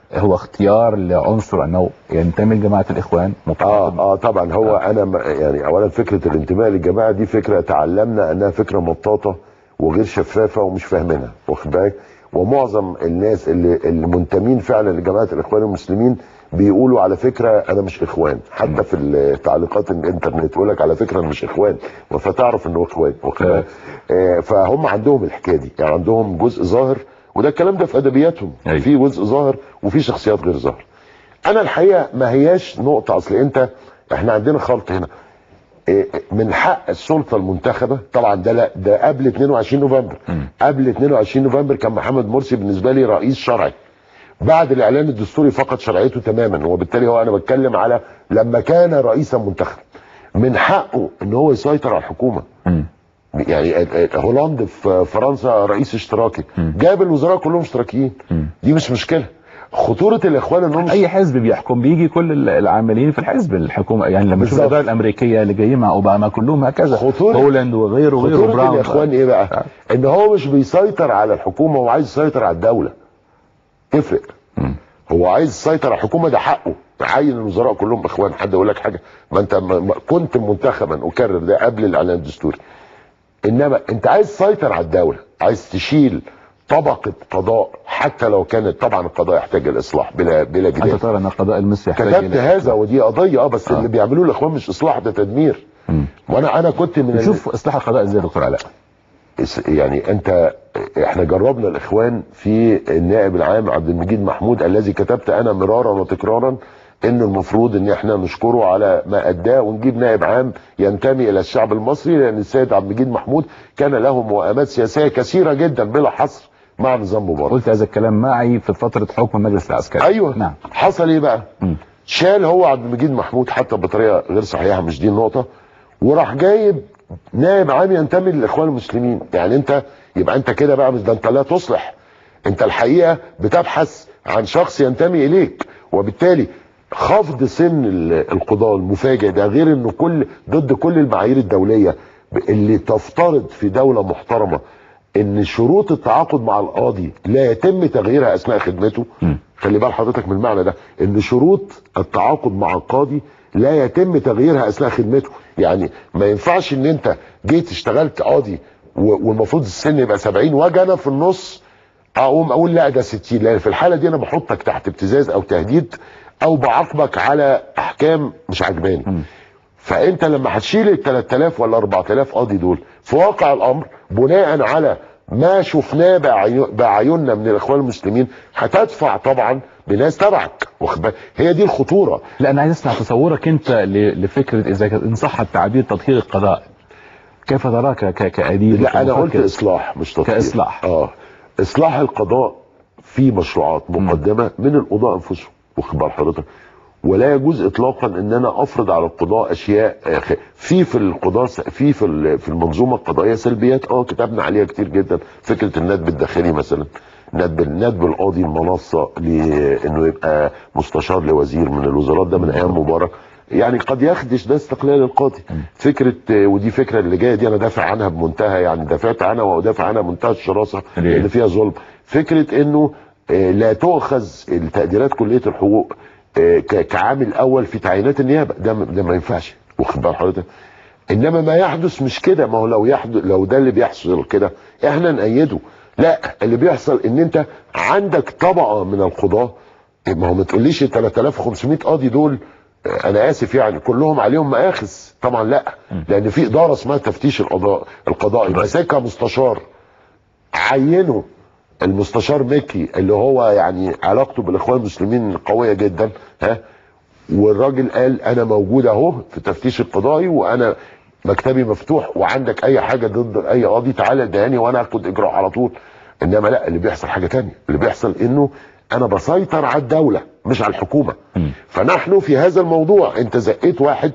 هو اختيار لعنصر انه ينتمي لجماعه الاخوان اه اه طبعا هو انا م- يعني اولا فكره الانتماء للجماعه دي فكره تعلمنا انها فكره مطاطه وغير شفافه ومش فاهمينها واخد بالك ومعظم الناس اللي اللي منتمين فعلا لجماعه الاخوان المسلمين بيقولوا على فكره انا مش اخوان حتى في التعليقات الانترنت يقول لك على فكره انا مش اخوان فتعرف انه اخوان واخد بالك آه فهم عندهم الحكايه دي يعني عندهم جزء ظاهر وده الكلام ده في ادبياتهم أيوة. في جزء ظاهر وفي شخصيات غير ظاهره انا الحقيقه ما هياش نقطه اصل انت احنا عندنا خلط هنا إيه، من حق السلطه المنتخبه طبعا ده لا ده قبل 22 نوفمبر قبل 22 نوفمبر كان محمد مرسي بالنسبه لي رئيس شرعي بعد الاعلان الدستوري فقد شرعيته تماما وبالتالي هو انا بتكلم على لما كان رئيسا منتخب من حقه ان هو يسيطر على الحكومه يعني هولاند في فرنسا رئيس اشتراكي جاب الوزراء كلهم اشتراكيين دي مش مشكله خطوره الاخوان انهم اي حزب بيحكم بيجي كل العاملين في الحزب الحكومه يعني لما نشوف بالظبط. الاداره الامريكيه اللي جايين مع اوباما كلهم هكذا خطورة- هولاند وغيره وغيره خطورة براون الاخوان ايه بقى ان هو مش بيسيطر على الحكومه هو عايز يسيطر على الدوله تفرق هو عايز يسيطر على الحكومه ده حقه عين الوزراء كلهم اخوان حد يقول لك حاجه ما انت ما ما- كنت منتخبا اكرر ده قبل الاعلان الدستوري انما انت عايز تسيطر على الدوله عايز تشيل طبقه قضاء حتى لو كانت طبعا القضاء يحتاج الاصلاح بلا بلا جدال انت ترى ان القضاء المصري يحتاج كتبت إلى- هذا ودي قضيه اه بس اللي بيعملوه الاخوان مش اصلاح ده تدمير وانا انا كنت من ال- نشوف اصلاح القضاء ازاي يا دكتور علاء اس- يعني انت احنا جربنا الاخوان في النائب العام عبد المجيد محمود الذي كتبت انا مرارا وتكرارا ان المفروض ان احنا نشكره على ما اداه ونجيب نائب عام ينتمي الى الشعب المصري لان السيد عبد المجيد محمود كان له موائمات سياسيه كثيره جدا بلا حصر مع نظام مبارك قلت هذا الكلام معي في فتره حكم المجلس العسكري ايوه نعم حصل ايه بقى مم. شال هو عبد المجيد محمود حتى بطريقه غير صحيحه مش دي النقطه وراح جايب نائب عام ينتمي للاخوان المسلمين يعني انت يبقى انت كده بقى مش ده انت لا تصلح انت الحقيقه بتبحث عن شخص ينتمي اليك وبالتالي خفض سن ال- القضاء المفاجئ ده غير انه كل ضد كل المعايير الدوليه اللي تفترض في دوله محترمه ان شروط التعاقد مع القاضي لا يتم تغييرها اثناء خدمته خلي بال حضرتك من المعنى ده ان شروط التعاقد مع القاضي لا يتم تغييرها اثناء خدمته يعني ما ينفعش ان انت جيت اشتغلت قاضي و- والمفروض السن يبقى 70 واجي انا في النص اقوم اقول لا ده 60 لان في الحاله دي انا بحطك تحت ابتزاز او تهديد او بعاقبك على احكام مش عجباني فانت لما هتشيل ال 3000 ولا 4000 قاضي دول في واقع الامر بناء على ما شفناه بعيو- باعيننا من الاخوان المسلمين هتدفع طبعا بناس تبعك واخد بالك؟ هي دي الخطوره لا انا عايز اسمع تصورك انت ل- لفكره اذا كان- ان صح التعبير تطهير القضاء كيف تراك ك- كاديب لا انا قلت وكمفكر؟ اصلاح مش تطهير كإصلاح. اه اصلاح القضاء في مشروعات مقدمه من القضاء انفسهم واخد بال حضرتك ولا يجوز اطلاقا ان انا افرض على القضاء اشياء آه، خ- في في القضاء س- في في ال- في المنظومه القضائيه سلبيات اه كتبنا عليها كتير جدا فكره الندب الداخلي مثلا ندب ندب القاضي المنصه لانه يبقى مستشار لوزير من الوزارات ده من ايام مبارك يعني قد يخدش ده استقلال القاضي فكره آه، ودي فكره اللي جايه دي انا دافع عنها بمنتهى يعني دافعت عنها وادافع عنها بمنتهى الشراسه ليه؟ لان فيها ظلم فكره انه آه، لا تؤخذ التقديرات كليه الحقوق آه، ك- كعامل اول في تعيينات النيابه ده م- ده ما ينفعش واخد بال حضرتك انما ما يحدث مش كده ما هو لو يحدث لو ده اللي بيحصل كده احنا نأيده لا اللي بيحصل ان انت عندك طبقه من القضاه ما هو ما تقوليش ال 3500 قاضي دول آه، انا اسف يعني كلهم عليهم مآخذ طبعا لا لان في اداره اسمها تفتيش القضاء القضائي ماسكها مستشار عينه المستشار مكي اللي هو يعني علاقته بالاخوان المسلمين قويه جدا ها والراجل قال انا موجود اهو في التفتيش القضائي وانا مكتبي مفتوح وعندك اي حاجه ضد اي قاضي تعالى اداني وانا اخد اجراء على طول انما لا اللي بيحصل حاجه تانية اللي بيحصل انه انا بسيطر على الدوله مش على الحكومه فنحن في هذا الموضوع انت زقيت واحد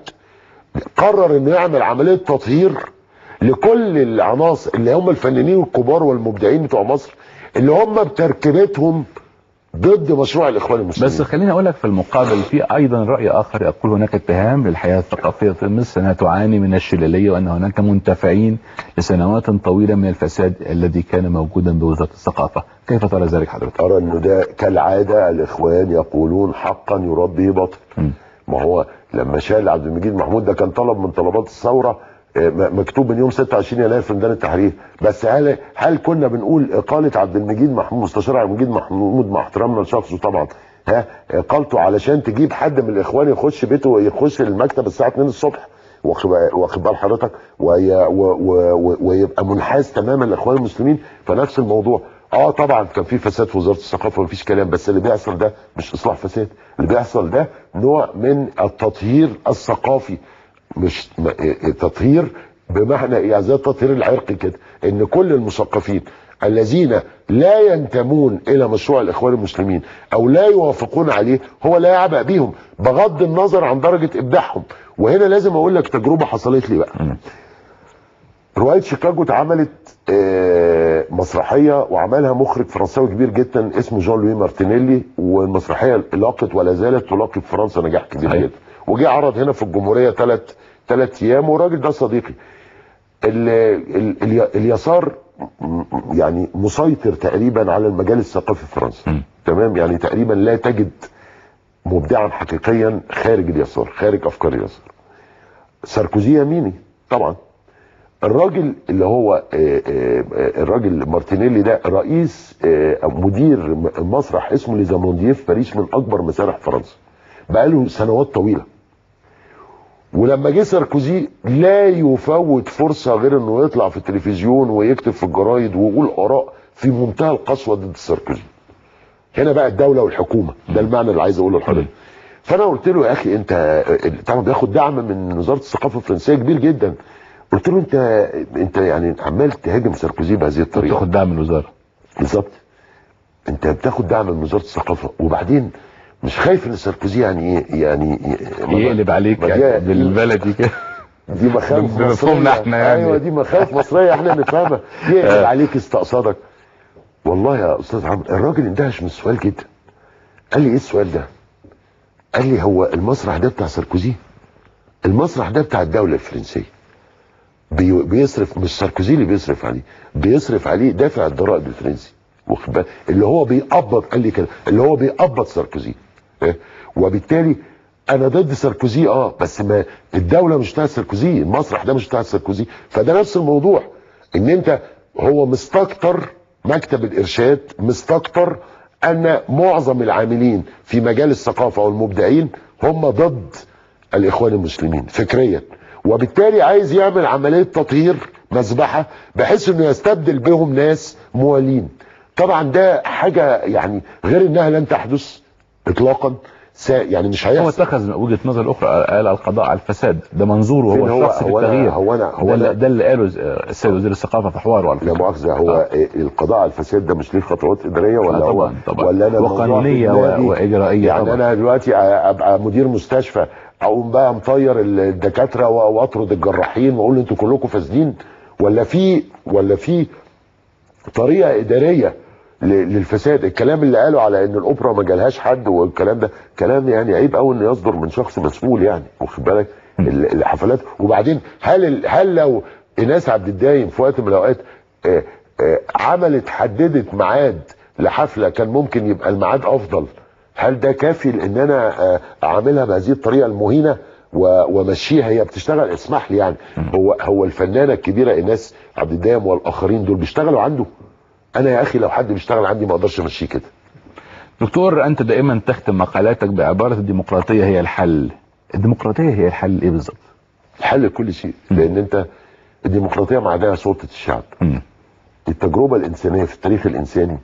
قرر انه يعمل عمليه تطهير لكل العناصر اللي هم الفنانين الكبار والمبدعين بتوع مصر اللي هم بتركيبتهم ضد مشروع الاخوان المسلمين بس خليني اقول لك في المقابل في ايضا راي اخر يقول هناك اتهام للحياه الثقافيه في مصر انها تعاني من الشلاليه وان هناك منتفعين لسنوات طويله من الفساد الذي كان موجودا بوزاره الثقافه، كيف ترى ذلك حضرتك؟ ارى انه ده كالعاده الاخوان يقولون حقا يربي باطل م. ما هو لما شال عبد المجيد محمود ده كان طلب من طلبات الثوره آه، م- مكتوب من يوم 26 يناير في ميدان التحرير بس هل هل كنا بنقول اقاله عبد المجيد محمود مستشار عبد المجيد محمود مع احترامنا لشخصه طبعا ها اقالته علشان تجيب حد من الاخوان يخش بيته ويخش المكتب الساعه 2 الصبح واخد بال- واخد بال حضرتك وي- و- و- و- ويبقى منحاز تماما لاخوان المسلمين فنفس الموضوع اه طبعا كان في فساد في وزاره الثقافه مفيش كلام بس اللي بيحصل ده مش اصلاح فساد اللي بيحصل ده نوع من التطهير الثقافي مش م- إيه- إيه تطهير بمعنى ايه زي التطهير العرقي كده ان كل المثقفين الذين لا ينتمون الى مشروع الاخوان المسلمين او لا يوافقون عليه هو لا يعبأ بيهم بغض النظر عن درجه ابداعهم وهنا لازم اقول لك تجربه حصلت لي بقى روايه شيكاغو اتعملت آه، مسرحيه وعملها مخرج فرنساوي كبير جدا اسمه جون لوي مارتينيلي والمسرحيه لاقت ولا زالت تلاقي في فرنسا نجاح كبير صحيح. جدا وجه عرض هنا في الجمهوريه ثلاث ثلاث ايام والراجل ده صديقي ال ال ال اليسار م- يعني مسيطر تقريبا على المجال الثقافي في فرنسا م. تمام يعني تقريبا لا تجد مبدعا حقيقيا خارج اليسار خارج افكار اليسار ساركوزي يميني طبعا الراجل اللي هو آه، آه، آه، الراجل مارتينيلي ده رئيس آه، مدير م- مسرح اسمه ليزامونديه في باريس من اكبر مسارح فرنسا بقاله سنوات طويله ولما جه ساركوزي لا يفوت فرصه غير انه يطلع في التلفزيون ويكتب في الجرايد ويقول اراء في منتهى القسوه ضد ساركوزي هنا بقى الدوله والحكومه ده المعنى اللي عايز اقوله لحضرتك فانا قلت له يا اخي انت طبعا بياخد دعم من وزاره الثقافه الفرنسيه كبير جدا قلت له انت انت يعني عمال تهاجم ساركوزي بهذه الطريقه تاخد دعم من الوزاره بالظبط انت بتاخد دعم من وزاره الثقافه وبعدين مش خايف ان ساركوزي يعني ايه يعني يقلب عليك ما يعني دي- بالبلدي كده دي مخاوف بمفهومنا مصرية. احنا يعني. ايوه دي مخاوف مصريه احنا نفهمها يقلب عليك استقصادك والله يا استاذ عمرو الراجل اندهش من السؤال جدا قال لي ايه السؤال ده قال لي هو المسرح ده بتاع ساركوزي المسرح ده بتاع الدوله الفرنسيه بي- بيصرف مش ساركوزي اللي بيصرف عليه بيصرف عليه دافع الضرائب الفرنسي واخد بالك؟ اللي هو بيقبض قال لي كده اللي هو بيقبض ساركوزي إيه؟ وبالتالي انا ضد ساركوزي اه بس ما الدوله مش بتاعت ساركوزي المسرح ده مش بتاع ساركوزي فده نفس الموضوع ان انت هو مستكتر مكتب الارشاد مستكتر ان معظم العاملين في مجال الثقافه والمبدعين هم ضد الاخوان المسلمين فكريا وبالتالي عايز يعمل عمليه تطهير مذبحه بحيث انه يستبدل بهم ناس موالين طبعا ده حاجه يعني غير انها لن تحدث اطلاقا سا يعني مش هو هيحصل اتخذ من وجهه نظر اخرى قال القضاء على الفساد ده منظوره فين هو هو- الشخص في هو أنا- التغيير هو أنا- هو ده, اللي- أنا- ده اللي قاله السيد وزير الثقافه في حواره على لا فكره مؤاخذه هو آه. إيه القضاء على الفساد ده مش ليه خطوات اداريه ولا آه هو طبعاً، طبعاً. ولا انا الموضوع وقانونية في دماغي؟ و- وإجرائية يعني طبعاً. انا دلوقتي ابقى مدير مستشفى اقوم بقى مطير الدكاتره و- واطرد الجراحين واقول انتوا كلكم فاسدين ولا في ولا في طريقه اداريه ل- للفساد الكلام اللي قاله على ان الاوبرا ما جالهاش حد والكلام ده كلام يعني عيب قوي انه يصدر من شخص مسؤول يعني واخد بالك ال- الحفلات وبعدين هل ال- هل لو ايناس عبد الدايم في وقت من الاوقات آه، آه، عملت حددت ميعاد لحفله كان ممكن يبقى الميعاد افضل هل ده كافي لان انا آه، اعملها بهذه الطريقه المهينه و- وامشيها هي بتشتغل اسمح لي يعني هو هو الفنانه الكبيره ايناس عبد الدايم والاخرين دول بيشتغلوا عنده انا يا اخي لو حد بيشتغل عندي ما اقدرش امشيه كده دكتور انت دائما تختم مقالاتك بعباره الديمقراطيه هي الحل الديمقراطيه هي الحل ايه بالظبط الحل لكل شيء لان انت الديمقراطيه معناها سلطه الشعب مم. التجربه الانسانيه في التاريخ الانساني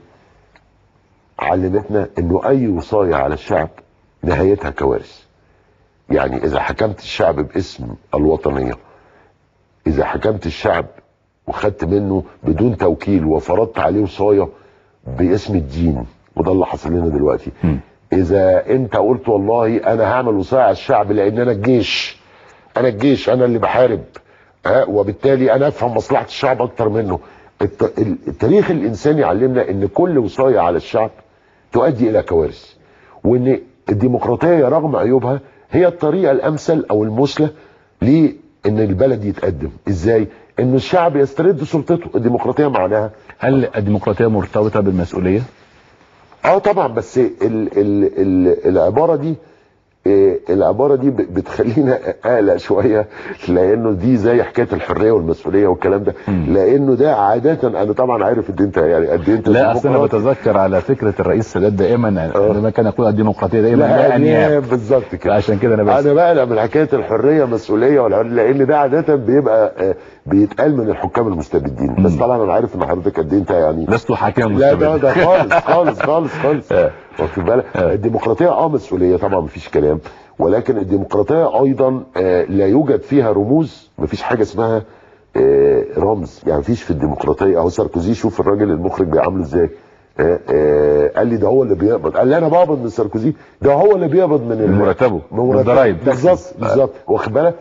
علمتنا انه اي وصايه على الشعب نهايتها كوارث يعني اذا حكمت الشعب باسم الوطنيه اذا حكمت الشعب وخدت منه بدون توكيل وفرضت عليه وصايه باسم الدين وده اللي حصل لنا دلوقتي مم. اذا انت قلت والله انا هعمل وصايه على الشعب لان انا الجيش انا الجيش انا اللي بحارب ها وبالتالي انا افهم مصلحه الشعب اكتر منه الت- ال- التاريخ الانساني علمنا ان كل وصايه على الشعب تؤدي الى كوارث وان الديمقراطيه رغم عيوبها هي الطريقه الامثل او المثلى لان البلد يتقدم ازاي ان الشعب يسترد سلطته الديمقراطيه معناها هل الديمقراطيه مرتبطه بالمسؤوليه اه طبعا بس ال ال ال العباره دي إيه العباره دي ب- بتخلينا اقلق شويه لانه دي زي حكايه الحريه والمسؤوليه والكلام ده لانه ده عاده انا طبعا عارف ان انت يعني قد إيه انت لا اصل انا ديمقراطي. بتذكر على فكره الرئيس السادات دائما عندما كان يقول الديمقراطيه دائما لا لا انياب أنياب بالظبط كده عشان كده انا بس انا بقلق من حكايه الحريه مسؤوليه والعدل لان ده عاده بيبقى آه، بيتقال من الحكام المستبدين بس طبعا انا عارف ان حضرتك قد إيه انت يعني لست حاكما لا ده مستبد. ده خالص خالص خالص خالص واخد بالك الديمقراطيه اه مسؤوليه طبعا مفيش كلام ولكن الديمقراطيه ايضا آه، لا يوجد فيها رموز مفيش حاجه اسمها آه، رمز يعني مفيش في الديمقراطيه اهو ساركوزي شوف الراجل المخرج بيعامله ازاي آه، آه، قال لي ده هو اللي بيقبض قال لي انا بقبض من ساركوزي ده هو اللي بيقبض من ال- من مرتبه من من مرتبه الضرايب بالظبط بالظبط واخد بالك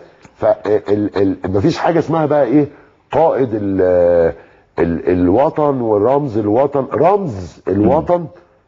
فمفيش حاجه اسمها بقى ايه قائد ال ال الوطن ورمز الوطن رمز الوطن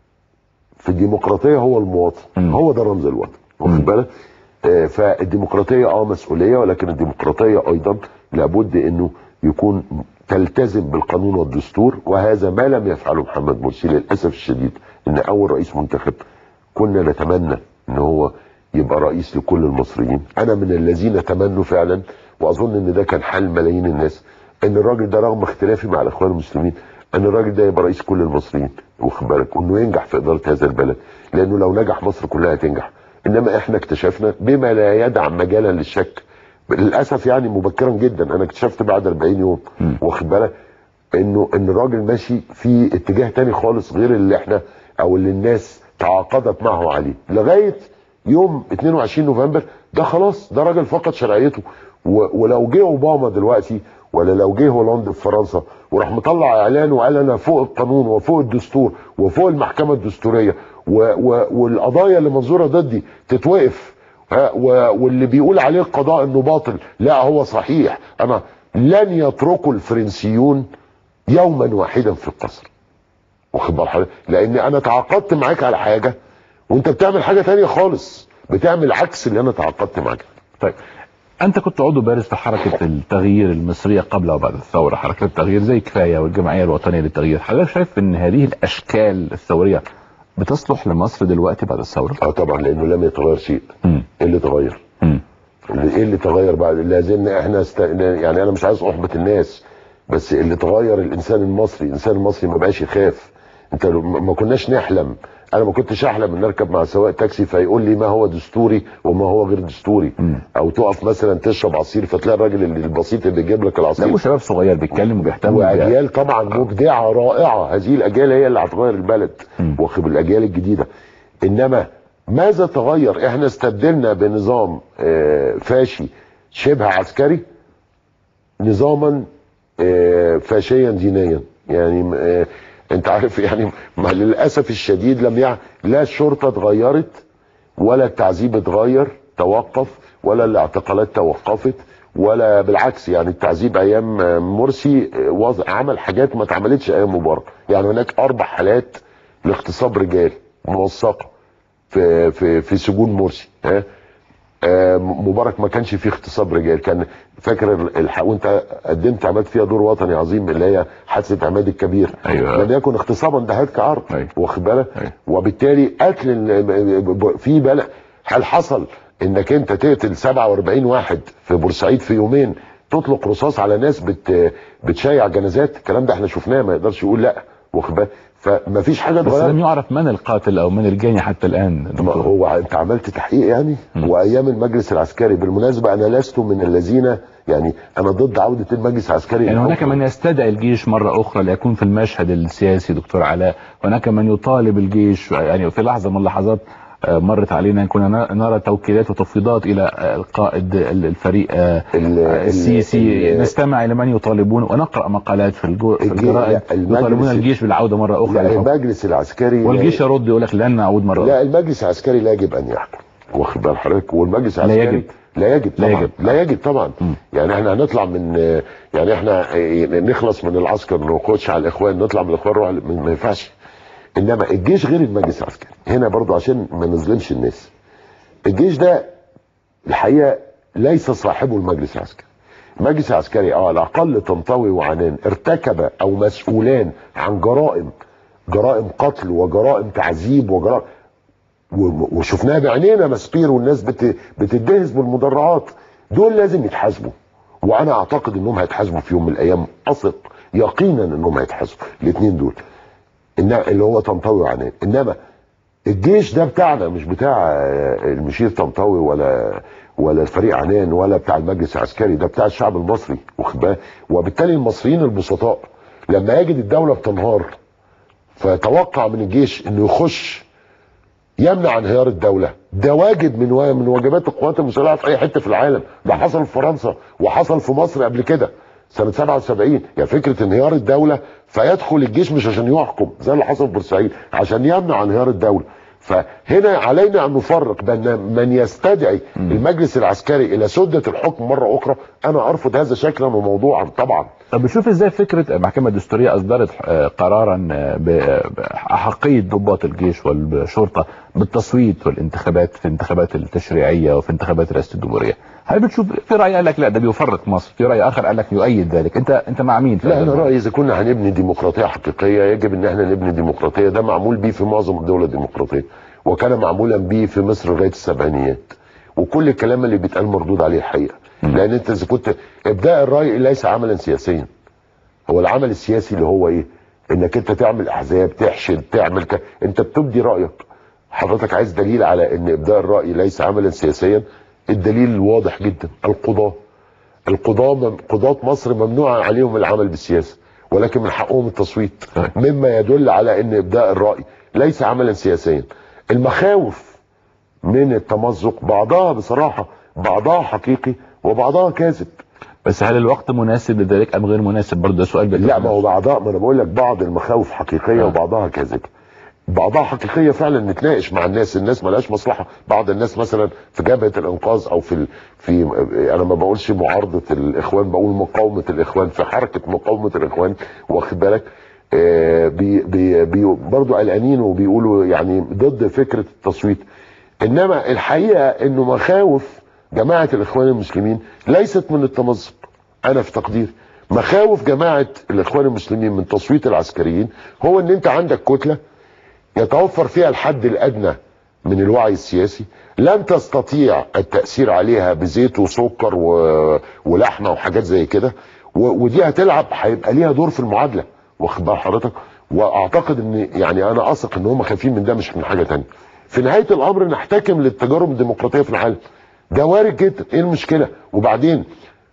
في الديمقراطيه هو المواطن هو ده رمز الوطن واخد بالك آه، فالديمقراطيه اه مسؤوليه ولكن الديمقراطيه ايضا لابد انه يكون تلتزم بالقانون والدستور وهذا ما لم يفعله محمد مرسي للاسف الشديد ان اول رئيس منتخب كنا نتمنى ان هو يبقى رئيس لكل المصريين انا من الذين تمنوا فعلا واظن ان ده كان حال ملايين الناس ان الراجل ده رغم اختلافي مع الاخوان المسلمين ان الراجل ده يبقى رئيس كل المصريين واخد بالك وانه ينجح في اداره هذا البلد لانه لو نجح مصر كلها تنجح انما احنا اكتشفنا بما لا يدع مجالا للشك للاسف يعني مبكرا جدا انا اكتشفت بعد 40 يوم واخد بالك انه ان الراجل ماشي في اتجاه تاني خالص غير اللي احنا او اللي الناس تعاقدت معه عليه لغايه يوم 22 نوفمبر ده خلاص ده راجل فقد شرعيته و- ولو جه اوباما دلوقتي ولا لو جه هولندا في فرنسا وراح مطلع اعلان وقال انا فوق القانون وفوق الدستور وفوق المحكمه الدستوريه و و والقضايا اللي منظوره ضدي تتوقف ها، و- واللي بيقول عليه القضاء انه باطل لا هو صحيح انا لن يتركوا الفرنسيون يوما واحدا في القصر واخد بال حضرتك لان انا تعاقدت معاك على حاجه وانت بتعمل حاجه تانية خالص بتعمل عكس اللي انا تعاقدت معاك طيب انت كنت عضو بارز في حركه التغيير المصريه قبل وبعد الثوره حركه التغيير زي كفايه والجمعيه الوطنيه للتغيير حضرتك شايف ان هذه الاشكال الثوريه بتصلح لمصر دلوقتي بعد الثوره اه طبعا لانه لم يتغير شيء مم. ايه اللي اتغير مم. اللي ايه اللي اتغير بعد لا زلنا احنا است... يعني انا مش عايز احبط الناس بس اللي اتغير الانسان المصري الانسان المصري ما بقاش يخاف انت لو- ما ما كناش نحلم انا ما كنتش احلم ان اركب مع سواق تاكسي فيقول لي ما هو دستوري وما هو غير دستوري او تقف مثلا تشرب عصير فتلاقي الراجل اللي البسيط اللي يجيب لك لا العصير وشباب صغير بيتكلم وبيهتم واجيال طبعا مبدعه رائعه هذه الاجيال هي اللي هتغير البلد واخد الاجيال الجديده انما ماذا تغير احنا استبدلنا بنظام آه، فاشي شبه عسكري نظاما آه، فاشيا دينيا يعني آه، انت عارف يعني ما للاسف الشديد لم يع... لا الشرطه اتغيرت ولا التعذيب اتغير توقف ولا الاعتقالات توقفت ولا بالعكس يعني التعذيب ايام مرسي وضع عمل حاجات ما اتعملتش ايام مبارك يعني هناك اربع حالات لاغتصاب رجال موثقه في في في سجون مرسي ها آه، مبارك ما كانش فيه اغتصاب رجال كان فاكر ال- الح... وانت قدمت عملت فيها دور وطني عظيم اللي هي حادثه عماد الكبير أيوة. لم يكن اغتصابا ده هتك عرض أيوة. واخد بالك أيوة. وبالتالي قتل ال- ب- في بلد هل حصل انك انت تقتل 47 واحد في بورسعيد في يومين تطلق رصاص على ناس بت بتشيع جنازات الكلام ده احنا شفناه ما يقدرش يقول لا واخد بالك فما فيش حاجه بس اتغيرت لم يعرف من القاتل او من الجاني حتى الان ما دكتور. هو انت عملت تحقيق يعني وايام المجلس العسكري بالمناسبه انا لست من الذين يعني انا ضد عوده المجلس العسكري يعني هناك للحكم. من يستدعي الجيش مرة أخرى ليكون في المشهد السياسي دكتور علاء هناك من يطالب الجيش يعني في لحظة من اللحظات آه، مرت علينا ان كنا ن- نرى توكيلات وتفويضات الى آه، القائد ال- الفريق آه، ال- آه، ال- السيسي ال- نستمع الى من يطالبون ونقرا مقالات في الجو- في الجي- الجرائد لا، المجلس- يطالبون الجيش بالعوده مره اخرى لا للحكم. المجلس العسكري والجيش يرد يقول لك لن نعود مره لا اخرى المجلس العسكري لا يجب ان يحكم واخد بال حضرتك والمجلس لا العسكري يجب. لا يجب لا طبعا يجب. لا يجب طبعا مم. يعني احنا هنطلع من يعني احنا نخلص من العسكر نخش على الاخوان نطلع من الاخوان نروح على- ما ينفعش انما الجيش غير المجلس العسكري هنا برضو عشان ما نظلمش الناس الجيش ده الحقيقه ليس صاحبه المجلس العسكري المجلس العسكري اه على الاقل طنطاوي وعنان ارتكب او مسؤولان عن جرائم جرائم قتل وجرائم تعذيب وجرائم و- وشفناها بعينينا مسبير والناس بت... بتدهس بالمدرعات دول لازم يتحاسبوا وانا اعتقد انهم هيتحاسبوا في يوم من الايام اثق يقينا انهم هيتحاسبوا الاثنين دول إن اللي هو طنطاوي وعنان انما الجيش ده بتاعنا مش بتاع آه، المشير طنطاوي ولا ولا الفريق عنان ولا بتاع المجلس العسكري ده بتاع الشعب المصري واخد بالك؟ وبالتالي المصريين البسطاء لما يجد الدوله بتنهار فيتوقع من الجيش انه يخش يمنع انهيار الدوله ده واجب من وا- من واجبات القوات المسلحه في اي حته في العالم ده حصل في فرنسا وحصل في مصر قبل كده سنه 77 يعني فكره انهيار الدوله فيدخل الجيش مش عشان يحكم زي اللي حصل في بورسعيد عشان يمنع انهيار الدوله فهنا علينا ان نفرق بين من يستدعي المجلس العسكري الى سده الحكم مره اخرى انا ارفض هذا شكلا وموضوعا طبعا طب بشوف ازاي فكره المحكمه الدستوريه اصدرت آه، قرارا آه، ب- باحقيه ضباط الجيش والشرطه بالتصويت والانتخابات في الانتخابات التشريعيه وفي انتخابات رئاسه الجمهوريه هل بتشوف في راي قال لك لا ده بيفرق مصر في راي اخر قال لك يؤيد ذلك انت انت مع مين في لا هذا انا الموضوع؟ رايي اذا كنا هنبني ديمقراطيه حقيقيه يجب ان احنا نبني ديمقراطيه ده معمول بيه في معظم الدول الديمقراطيه وكان معمولا بيه في مصر لغايه السبعينيات وكل الكلام اللي بيتقال مردود عليه الحقيقه لان انت اذا كنت ابداء الراي ليس عملا سياسيا هو العمل السياسي اللي هو ايه انك انت تعمل احزاب تحشد تعمل ك... انت بتبدي رايك حضرتك عايز دليل على ان ابداء الراي ليس عملا سياسيا الدليل واضح جدا القضاه القضاة مم- قضاة مصر ممنوع عليهم العمل بالسياسة ولكن من حقهم التصويت مما يدل على ان ابداء الرأي ليس عملا سياسيا المخاوف من التمزق بعضها بصراحة بعضها حقيقي وبعضها كاذب بس هل الوقت مناسب لذلك ام غير مناسب برضه ده سؤال لا ما هو بعضها ما انا بقول لك بعض المخاوف حقيقيه آه. وبعضها كاذبه بعضها حقيقيه فعلا نتناقش مع الناس الناس ملهاش مصلحه بعض الناس مثلا في جبهه الانقاذ او في ال... في انا ما بقولش معارضه الاخوان بقول مقاومه الاخوان في حركه مقاومه الاخوان واخد بالك آه بي بي بي برضه قلقانين وبيقولوا يعني ضد فكره التصويت انما الحقيقه انه مخاوف جماعه الاخوان المسلمين ليست من التمزق انا في تقديري مخاوف جماعه الاخوان المسلمين من تصويت العسكريين هو ان انت عندك كتله يتوفر فيها الحد الادنى من الوعي السياسي لن تستطيع التاثير عليها بزيت وسكر و... ولحمه وحاجات زي كده و... ودي هتلعب هيبقى ليها دور في المعادله واخد بال حضرتك واعتقد ان يعني انا اثق ان هم خايفين من ده مش من حاجه تانية في نهايه الامر نحتكم للتجارب الديمقراطيه في العالم ده وارد جدا ايه المشكله وبعدين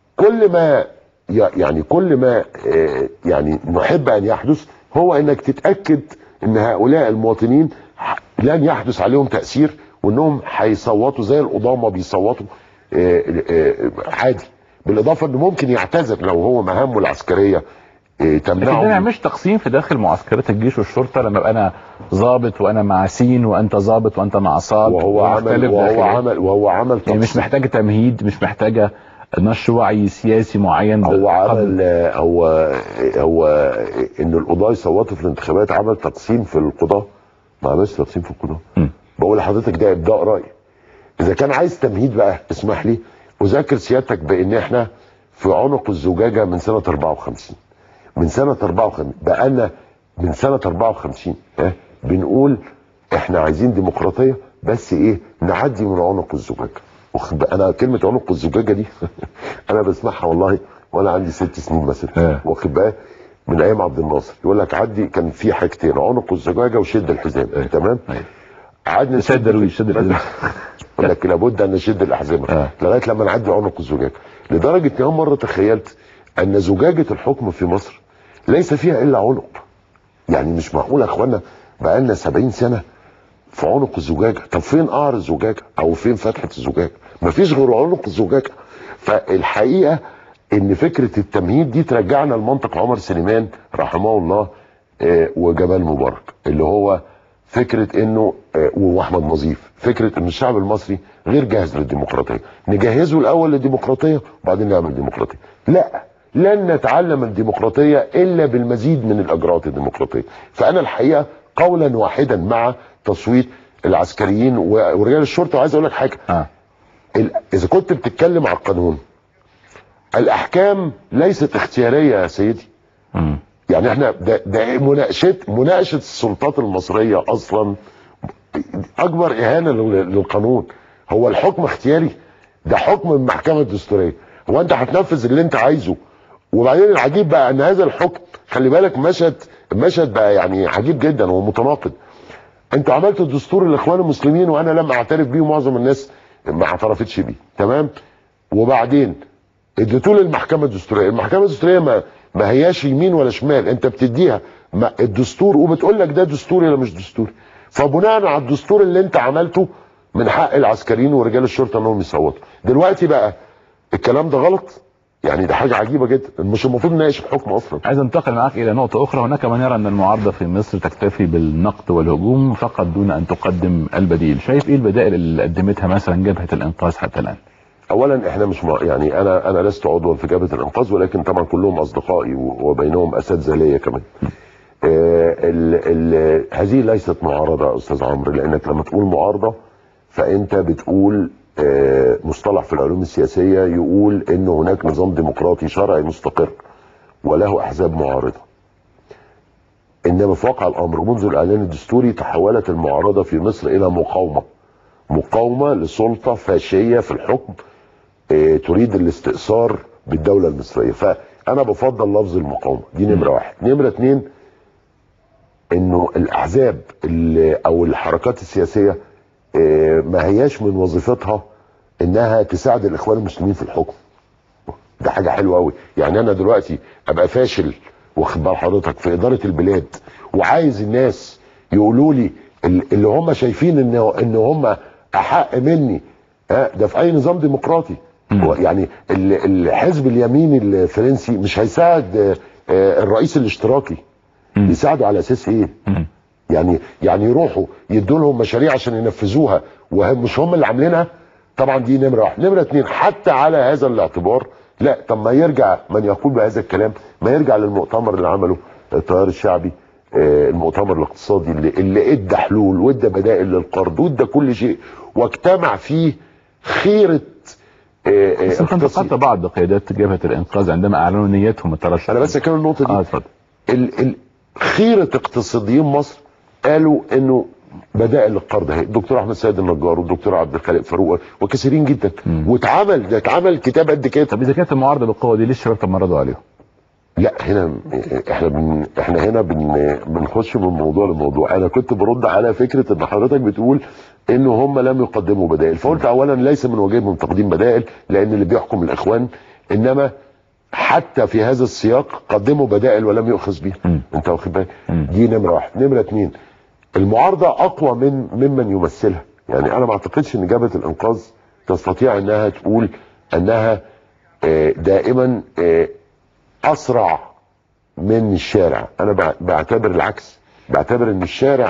كل ما ي- يعني كل ما آه، يعني نحب ان يحدث هو انك تتاكد ان هؤلاء المواطنين ح- لن يحدث عليهم تاثير وانهم هيصوتوا زي القضاه ما بيصوتوا آه، آه، عادي بالاضافه انه ممكن يعتذر لو هو مهامه العسكريه آه، لكن ده تمنعه ما يعملش تقسيم في داخل معسكرات الجيش والشرطه لما ابقى انا ضابط وانا مع سين وانت ضابط وانت مع صاد وهو عمل ونختلف وهو داخليا. عمل وهو عمل يعني مش تقسيم. محتاجه تمهيد مش محتاجه نشر وعي سياسي معين هو قبل- عمل هو هو ان القضاه يصوتوا في الانتخابات عمل تقسيم في القضاه ما عملش تقسيم في القضاه م. بقول لحضرتك ده ابداء راي اذا كان عايز تمهيد بقى اسمح لي اذكر سيادتك بان احنا في عنق الزجاجه من سنه 54 من سنه 54 بقالنا من سنه 54 ها بنقول احنا عايزين ديمقراطيه بس ايه نعدي من عنق الزجاجه واخد بقى- انا كلمه عنق الزجاجه دي انا بسمعها والله وانا عندي ست سنين مثلا اه. واخد بقى من ايام عبد الناصر يقول لك عدي كان في حاجتين عنق الزجاجه وشد الحزام اه. تمام أيوة. قعدنا سيد نشد درويش شد الحزام يقول لك لابد ان نشد الاحزمه آه. لغايه لما نعدي عنق الزجاجه لدرجه ان مره تخيلت ان زجاجه الحكم في مصر ليس فيها الا عنق يعني مش معقول يا اخوانا بقالنا 70 سنه في عنق الزجاجه طب فين قعر الزجاجه او فين فتحه الزجاجه مفيش غير عنق الزجاجه فالحقيقه ان فكره التمهيد دي ترجعنا لمنطق عمر سليمان رحمه الله آه، وجمال مبارك اللي هو فكره انه آه، واحمد نظيف فكره ان الشعب المصري غير جاهز للديمقراطيه نجهزه الاول للديمقراطيه وبعدين نعمل ديمقراطيه لا لن نتعلم الديمقراطيه الا بالمزيد من الاجراءات الديمقراطيه فانا الحقيقه قولا واحدا مع تصويت العسكريين و- ورجال الشرطه وعايز اقول لك حاجه اه ال- اذا كنت بتتكلم على القانون الاحكام ليست اختياريه يا سيدي مم. يعني احنا ده, ده مناقشه مناقشه السلطات المصريه اصلا اكبر اهانه لل- للقانون هو الحكم اختياري ده حكم من المحكمه الدستوريه هو انت هتنفذ اللي انت عايزه وبعدين العجيب بقى ان هذا الحكم خلي بالك مشهد المشهد بقى يعني عجيب جدا ومتناقض انتوا عملتوا دستور الاخوان المسلمين وانا لم اعترف بيه ومعظم الناس ما اعترفتش بيه تمام وبعدين اديتوه للمحكمه الدستوريه المحكمه الدستوريه ما ما هياش يمين ولا شمال انت بتديها ما الدستور وبتقول لك ده دستوري ولا مش دستوري فبناء على الدستور اللي انت عملته من حق العسكريين ورجال الشرطه انهم يصوتوا دلوقتي بقى الكلام ده غلط يعني ده حاجه عجيبه جدا مش المفروض نناقش الحكم اصلا عايز انتقل معك الى نقطة اخرى هناك من يرى ان المعارضة في مصر تكتفي بالنقد والهجوم فقط دون ان تقدم البديل شايف ايه البدائل اللي قدمتها مثلا جبهة الانقاذ حتى الان اولا احنا مش مع يعني انا انا لست عضوا في جبهه الانقاذ ولكن طبعا كلهم اصدقائي و- وبينهم اساتذه ليا كمان آه ال ال هذه ليست معارضه يا استاذ عمرو لانك لما تقول معارضه فانت بتقول آه مصطلح في العلوم السياسيه يقول ان هناك نظام ديمقراطي شرعي مستقر وله احزاب معارضه انما في واقع الامر منذ الاعلان الدستوري تحولت المعارضه في مصر الى مقاومه مقاومه لسلطه فاشيه في الحكم آه، تريد الاستئثار بالدولة المصرية فأنا بفضل لفظ المقاومة دي نمرة واحد نمرة اتنين إنه الأحزاب اللي- أو الحركات السياسية آه، ما هياش من وظيفتها إنها تساعد الإخوان المسلمين في الحكم ده حاجة حلوة أوي يعني أنا دلوقتي أبقى فاشل واخد بال حضرتك في إدارة البلاد وعايز الناس يقولوا لي ال- اللي هم شايفين إن إن هم أحق مني ها ده في أي نظام ديمقراطي هو يعني ال- الحزب اليميني الفرنسي مش هيساعد آه، آه، الرئيس الاشتراكي يساعدوا على اساس ايه يعني يعني يروحوا يدوا لهم مشاريع عشان ينفذوها ومش هم اللي عاملينها طبعا دي نمره واحد نمره اتنين حتى على هذا الاعتبار لا طب ما يرجع من يقول بهذا الكلام ما يرجع للمؤتمر اللي عمله التيار الشعبي آه، المؤتمر الاقتصادي اللي, اللي ادى حلول وادى بدائل للقرض وادى كل شيء واجتمع فيه خيره آه، آه، بس انت اقتصاد- انتقدت بعض قيادات جبهة الانقاذ عندما اعلنوا نيتهم الترشح انا بس اكمل النقطه دي اه اتفضل ال ال خيره اقتصاديين مصر قالوا انه بدائل للقرض اهي الدكتور احمد سيد النجار والدكتور عبد الخالق فاروق وكثيرين جدا واتعمل ده اتعمل كتاب قد كده طب اذا كانت المعارضة بالقوة دي ليه الشباب طب ما رضوا عليهم لا هنا احنا بن احنا هنا بن بنخش من موضوع لموضوع انا كنت برد على فكره ان حضرتك بتقول ان هم لم يقدموا بدائل فقلت اولا ليس من واجبهم تقديم بدائل لان اللي بيحكم الاخوان انما حتى في هذا السياق قدموا بدائل ولم يؤخذ بها انت واخد بالك دي نمره واحد نمره اتنين المعارضه اقوى من ممن يمثلها يعني انا ما اعتقدش ان جبهه الانقاذ تستطيع انها تقول انها آه، دائما آه، اسرع من الشارع انا بع- بعتبر العكس بعتبر ان الشارع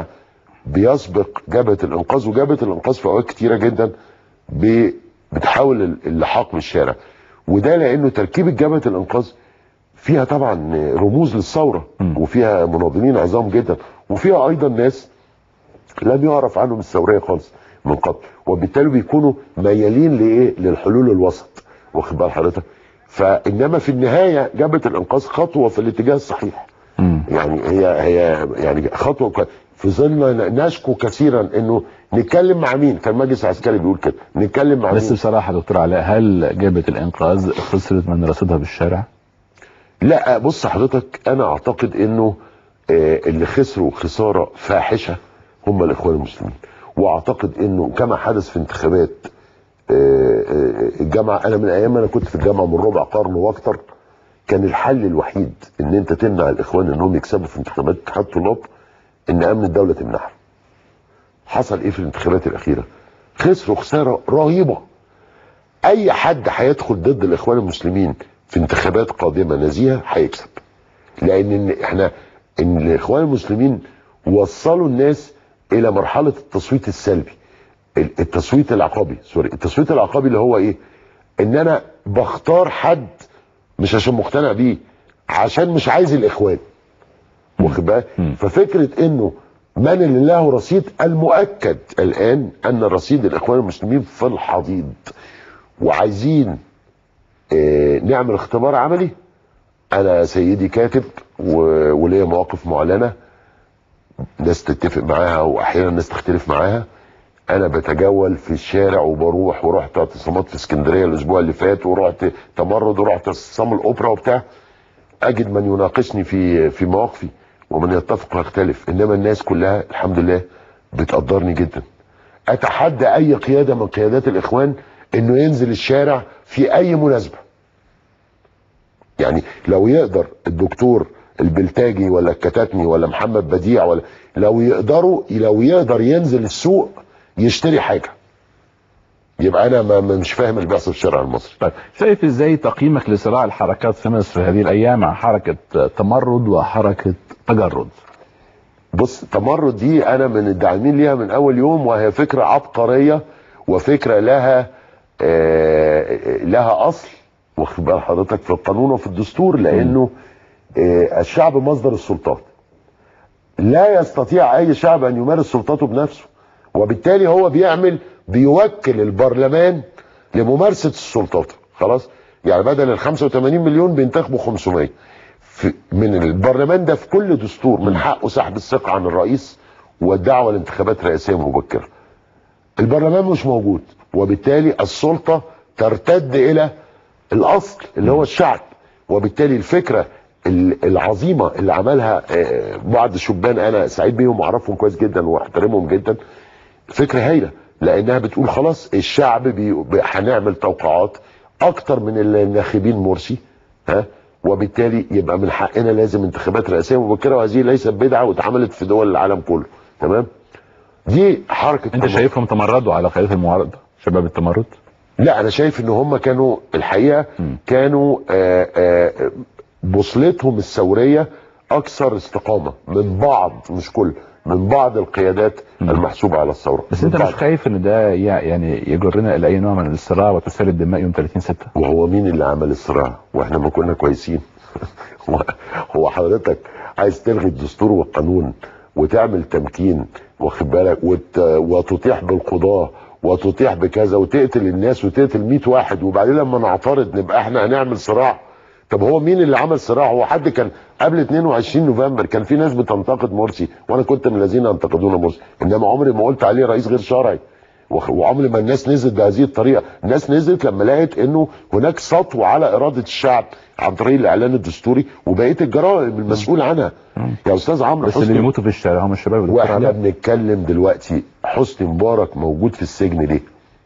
بيسبق جبهه الانقاذ وجبهه الانقاذ في اوقات كتيره جدا ب- بتحاول ال- اللحاق بالشارع وده لانه تركيبه جبهه الانقاذ فيها طبعا رموز للثوره وفيها مناضلين عظام جدا وفيها ايضا ناس لم يعرف عنهم الثوريه خالص من قبل وبالتالي بيكونوا ميالين لايه للحلول الوسط واخد بال حضرتك فانما في النهايه جبهه الانقاذ خطوه في الاتجاه الصحيح يعني هي هي يعني خطوه ك- في ظل نشكو كثيرا انه نتكلم مع مين كان مجلس عسكري بيقول كده نتكلم مع بس مين بصراحة دكتور علاء هل جبهة الانقاذ خسرت من رصيدها بالشارع؟ لا بص حضرتك انا اعتقد انه آه، اللي خسروا خساره فاحشه هم الاخوان المسلمين واعتقد انه كما حدث في انتخابات آه، آه، الجامعه انا من ايام ما انا كنت في الجامعه من ربع قرن واكتر كان الحل الوحيد ان انت تمنع الاخوان انهم يكسبوا في انتخابات اتحاد الطلاب ان امن الدوله تمنعهم حصل ايه في الانتخابات الاخيره خسروا خساره رهيبه اي حد هيدخل ضد الاخوان المسلمين في انتخابات قادمه نزيهه هيكسب لان إن احنا ان الاخوان المسلمين وصلوا الناس الى مرحله التصويت السلبي ال- التصويت العقابي سوري التصويت العقابي اللي هو ايه ان انا بختار حد مش عشان مقتنع بيه عشان مش عايز الاخوان واخد بالك ففكره انه من اللي له رصيد المؤكد الان ان رصيد الاخوان المسلمين في الحضيض وعايزين آه، نعمل اختبار عملي انا سيدي كاتب و- وليا مواقف معلنه ناس تتفق معاها واحيانا ناس تختلف معاها انا بتجول في الشارع وبروح ورحت اعتصامات في اسكندريه الاسبوع اللي فات ورحت تمرد ورحت اعتصام الاوبرا وبتاع اجد من يناقشني في في مواقفي ومن يتفق ويختلف انما الناس كلها الحمد لله بتقدرني جدا اتحدى اي قياده من قيادات الاخوان انه ينزل الشارع في اي مناسبه يعني لو يقدر الدكتور البلتاجي ولا الكتاتني ولا محمد بديع ولا لو يقدروا لو يقدر ينزل السوق يشتري حاجه يبقى انا ما ما- مش فاهم اللي بيحصل في الشارع المصري طيب شايف ازاي تقييمك لصراع الحركات في مصر هذه الايام مع حركه تمرد وحركه تجرد بص تمرد دي انا من الداعمين ليها من اول يوم وهي فكره عبقريه وفكره لها آه لها اصل واخد بال حضرتك في القانون وفي الدستور لانه آه الشعب مصدر السلطات لا يستطيع اي شعب ان يمارس سلطاته بنفسه وبالتالي هو بيعمل بيوكل البرلمان لممارسه السلطات خلاص يعني بدل ال 85 مليون بينتخبوا 500 في من البرلمان ده في كل دستور من حقه سحب الثقه عن الرئيس والدعوه لانتخابات رئاسيه مبكره. البرلمان مش موجود وبالتالي السلطه ترتد الى الاصل اللي هو الشعب وبالتالي الفكره ال- العظيمه اللي عملها آه، بعض الشبان انا سعيد بيهم واعرفهم كويس جدا واحترمهم جدا فكره هايله لانها بتقول خلاص الشعب بي... بي- هنعمل توقعات اكتر من الناخبين مرسي ها وبالتالي يبقى من حقنا لازم انتخابات رئاسيه مبكره وهذه ليست بدعه واتعملت في دول العالم كله تمام دي حركه انت تمرد. شايفهم تمردوا على قياده المعارضه شباب التمرد لا انا شايف ان هم كانوا الحقيقه كانوا آه، آه، بوصلتهم الثوريه اكثر استقامه من بعض مش كل من بعض القيادات المحسوبه على الثوره بس من انت بعض. مش خايف ان ده يع- يعني يجرنا الى اي نوع من الصراع وتسال الدماء يوم 30 6 وهو مين اللي عمل الصراع واحنا ما كنا كويسين هو- هو حضرتك عايز تلغي الدستور والقانون وتعمل تمكين واخد بالك وت... وتطيح بالقضاه وتطيح بكذا وتقتل الناس وتقتل 100 واحد وبعدين لما نعترض نبقى احنا هنعمل صراع طب هو مين اللي عمل صراع هو حد كان قبل 22 نوفمبر كان في ناس بتنتقد مرسي وانا كنت من الذين ينتقدون مرسي انما عمري ما قلت عليه رئيس غير شرعي وخ- وعمر ما الناس نزلت بهذه الطريقه الناس نزلت لما لقت انه هناك سطو على اراده الشعب عن طريق الاعلان الدستوري وبقيه الجرائم المسؤول عنها يا استاذ عمرو بس اللي حسني بيموتوا في الشارع هم الشباب اللي واحنا بيطلعوا. بنتكلم دلوقتي حسني مبارك موجود في السجن ليه؟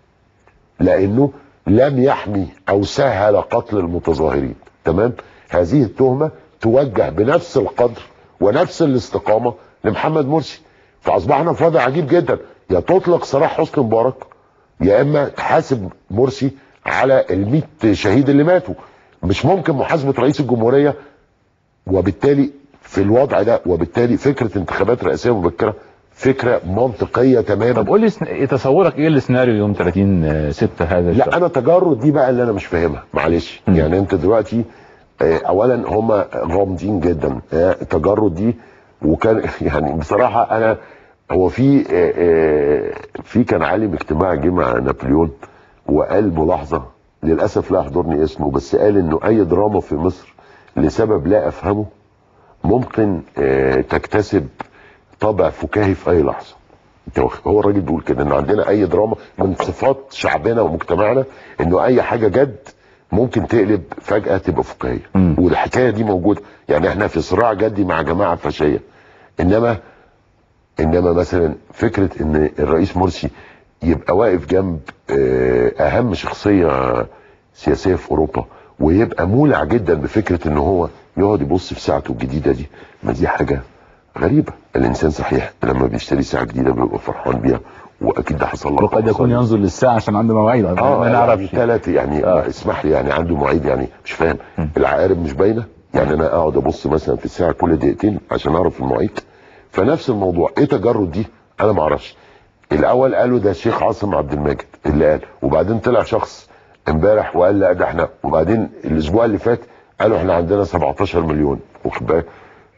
لانه لم يحمي او سهل قتل المتظاهرين تمام؟ هذه التهمه توجه بنفس القدر ونفس الاستقامه لمحمد مرسي فاصبحنا في وضع عجيب جدا يا تطلق سراح حسني مبارك يا اما تحاسب مرسي على ال 100 شهيد اللي ماتوا مش ممكن محاسبه رئيس الجمهوريه وبالتالي في الوضع ده وبالتالي فكره انتخابات رئاسيه مبكره فكره منطقيه تماما طب قول لي سن- تصورك ايه السيناريو يوم 30 6 هذا الشهر لا انا تجرد دي بقى اللي انا مش فاهمها معلش مم. يعني انت دلوقتي آه، اولا هم غامضين جدا آه، التجرد دي وكان يعني بصراحه انا هو في آه، آه، في كان عالم اجتماع جه مع نابليون وقال ملاحظه للاسف لا يحضرني اسمه بس قال انه اي دراما في مصر لسبب لا افهمه ممكن آه، تكتسب طابع فكاهي في اي لحظه انت واخد- هو الراجل بيقول كده ان عندنا اي دراما من صفات شعبنا ومجتمعنا انه اي حاجه جد ممكن تقلب فجاه تبقى فكاهيه مم. والحكايه دي موجوده يعني احنا في صراع جدي مع جماعه فاشيه انما انما مثلا فكره ان الرئيس مرسي يبقى واقف جنب آه، اهم شخصيه سياسيه في اوروبا ويبقى مولع جدا بفكره ان هو يقعد يبص في ساعته الجديده دي ما دي حاجه غريبه الانسان صحيح لما بيشتري ساعه جديده بيبقى فرحان بيها واكيد ده حصل له وقد يكون ينظر للساعه عشان عنده مواعيد اه ما يعني نعرفش ثلاث يعني آه. اسمح لي يعني عنده مواعيد يعني مش فاهم م. العقارب مش باينه يعني انا اقعد ابص مثلا في الساعه كل دقيقتين عشان اعرف المواعيد فنفس الموضوع ايه تجرد دي انا ما اعرفش الاول قالوا ده الشيخ عاصم عبد الماجد اللي قال وبعدين طلع شخص امبارح وقال لا ده احنا وبعدين الاسبوع اللي فات قالوا احنا عندنا 17 مليون واخد بالك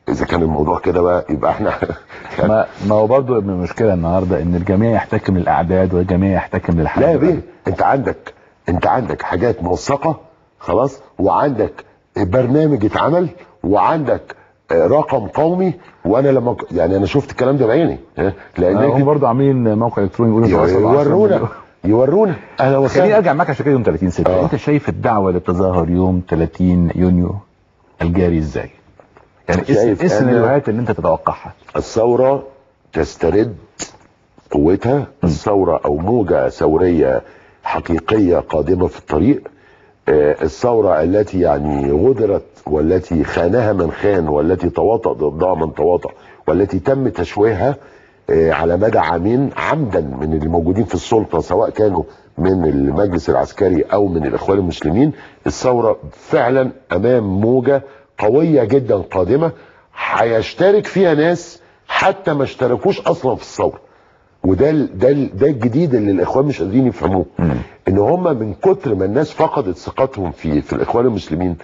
اذا كان الموضوع كده بقى يبقى احنا ما ما هو برضه من المشكله النهارده ان الجميع يحتكم للاعداد والجميع يحتكم للحاجه لا يا بيه انت عندك انت عندك حاجات موثقه خلاص وعندك برنامج اتعمل وعندك آه، رقم قومي وانا لما ك- يعني انا شفت الكلام ده بعيني ها؟ لان هم انت- برضه عاملين موقع الكتروني يقولوا تواصلوا 10 يورونا مليون. يورونا اهلا خليني وسهلا ارجع معاك عشان كده يوم 30 6 آه. انت شايف الدعوه للتظاهر يوم 30 يونيو الجاري ازاي؟ يعني ايه شايف إيه أنا- السيناريوهات اللي انت تتوقعها؟ الثورة تسترد قوتها الثورة أو موجة ثورية حقيقية قادمة في الطريق آه، الثورة التي يعني غدرت والتي خانها من خان والتي تواطأ ضدها من تواطأ والتي تم تشويهها آه، على مدى عامين عمدا من الموجودين في السلطة سواء كانوا من المجلس العسكري أو من الإخوان المسلمين الثورة فعلا أمام موجة قوية جدا قادمة هيشترك فيها ناس حتى ما اشتركوش أصلا في الثورة وده ال- ده ال- ده الجديد اللي الاخوان مش قادرين يفهموه ان هم من كتر ما الناس فقدت ثقتهم في في الاخوان المسلمين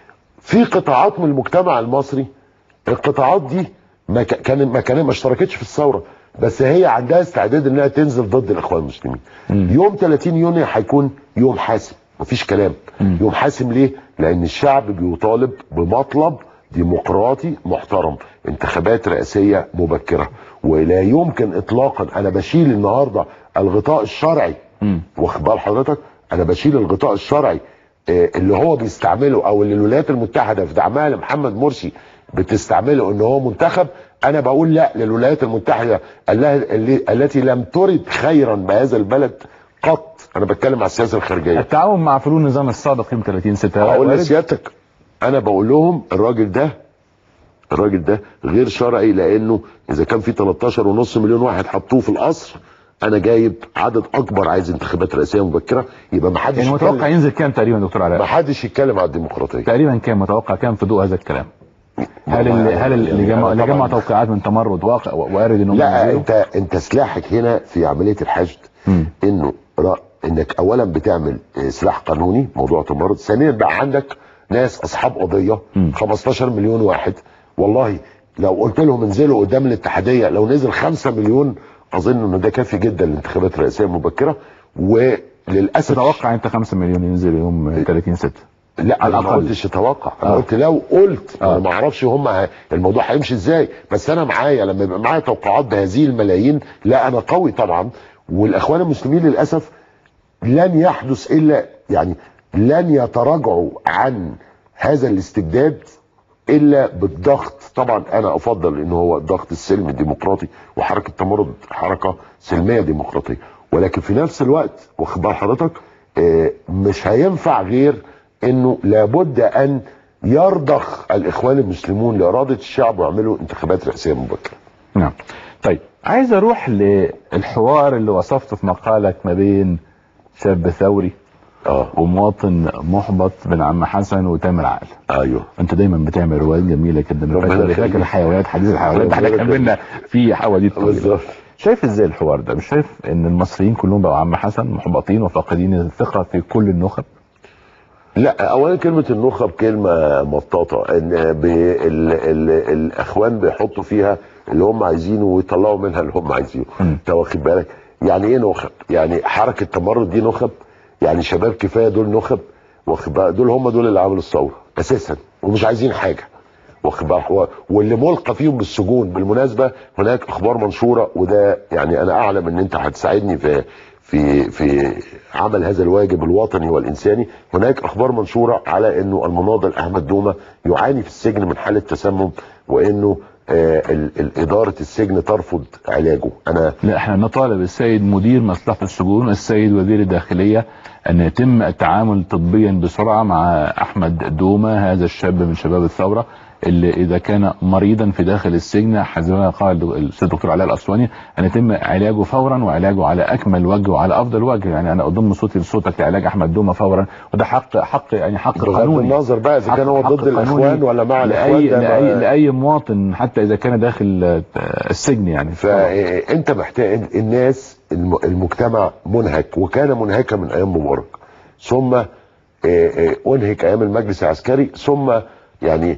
في قطاعات من المجتمع المصري القطاعات دي ما ك- كان ما كان ما اشتركتش في الثوره بس هي عندها استعداد انها تنزل ضد الاخوان المسلمين يوم 30 يونيو هيكون يوم حاسم مفيش كلام يوم حاسم ليه لان الشعب بيطالب بمطلب ديمقراطي محترم انتخابات رئاسيه مبكره ولا يمكن اطلاقا انا بشيل النهارده الغطاء الشرعي واخد بال حضرتك انا بشيل الغطاء الشرعي آه، اللي هو بيستعمله او اللي الولايات المتحده في دعمها لمحمد مرسي بتستعمله ان هو منتخب انا بقول لا للولايات المتحده الل- اللي- التي لم ترد خيرا بهذا البلد قط انا بتكلم على السياسه الخارجيه التعاون مع فلول النظام السابق يوم 30 6 هقول وارد؟ لسيادتك انا بقول لهم الراجل ده الراجل ده غير شرعي لانه اذا كان في 13 ونص مليون واحد حطوه في القصر انا جايب عدد اكبر عايز انتخابات رئاسيه مبكره يبقى ما حدش يعني متوقع يتكلم ينزل كام تقريبا يا دكتور ما علاء؟ حدش يتكلم على الديمقراطيه تقريبا كام متوقع كام في ضوء هذا الكلام؟ هل ما- اللي هل اللي يعني جمع اللي طبعاً. جمع توقيعات من تمرد واقع وارد انهم لا ينزلوا؟ انت انت سلاحك هنا في عمليه الحشد مم. انه را- انك اولا بتعمل آه، سلاح قانوني موضوع تمرد ثانيا بقى عندك ناس اصحاب قضيه مم. 15 مليون واحد والله لو قلت لهم انزلوا قدام الاتحاديه لو نزل 5 مليون اظن ان ده كافي جدا لانتخابات رئاسيه مبكره وللاسف تتوقع انت 5 مليون ينزل يوم 30 6 لا على انا ما الأقل. قلتش اتوقع انا آه. قلت لو قلت آه. انا ما اعرفش هم ه- الموضوع هيمشي ازاي بس انا معايا لما يبقى معايا توقعات بهذه الملايين لا انا قوي طبعا والاخوان المسلمين للاسف لن يحدث الا يعني لن يتراجعوا عن هذا الاستبداد الا بالضغط طبعا انا افضل ان هو الضغط السلمي الديمقراطي وحركه تمرد حركه سلميه ديمقراطيه ولكن في نفس الوقت واخد بال حضرتك آه، مش هينفع غير انه لابد ان يرضخ الاخوان المسلمون لاراده الشعب ويعملوا انتخابات رئاسيه مبكره نعم طيب عايز اروح للحوار اللي وصفته في مقالك ما بين شاب ثوري اه ومواطن محبط بن عم حسن وتامر عقل ايوه انت دايما بتعمل روايات جميله كده من ربنا فاكر يخليك. فاكر الحيوانات حديث الحيوانات ده ربنا احنا كملنا في حواديت طويله بالظبط شايف ازاي الحوار ده مش شايف ان المصريين كلهم بقوا عم حسن محبطين وفاقدين الثقه في كل النخب لا اولا كلمه النخب كلمه مطاطه ان بي ال ال الاخوان بيحطوا فيها اللي هم عايزينه ويطلعوا منها اللي هم عايزينه مم. انت واخد بالك يعني ايه نخب يعني حركه تمرد دي نخب يعني شباب كفايه دول نخب واخد بالك دول هم دول اللي عملوا الثوره اساسا ومش عايزين حاجه واخد بالك و- واللي ملقى فيهم بالسجون بالمناسبه هناك اخبار منشوره وده يعني انا اعلم ان انت هتساعدني في في في عمل هذا الواجب الوطني والانساني هناك اخبار منشوره على انه المناضل احمد دومه يعاني في السجن من حاله تسمم وانه آه ال- ال- اداره السجن ترفض علاجه انا لا احنا نطالب السيد مدير مصلحه السجون السيد وزير الداخليه ان يتم التعامل طبيا بسرعه مع احمد دومه هذا الشاب من شباب الثوره اللي اذا كان مريضا في داخل السجن حسب قال الاستاذ الدكتور علاء الاسواني ان يتم علاجه فورا وعلاجه على اكمل وجه وعلى افضل وجه يعني انا اضم صوتي لصوتك لعلاج احمد دومه فورا وده حق حق يعني حق بغض قانوني النظر بقى اذا حق- كان هو حق ضد قانوني الاخوان ولا مع الاخوان لاي ده لاي ما- لاي مواطن حتى اذا كان داخل آه، السجن يعني فانت محتاج الناس الم- المجتمع منهك وكان منهكا من ايام مبارك ثم آه، آه، انهك ايام المجلس العسكري ثم يعني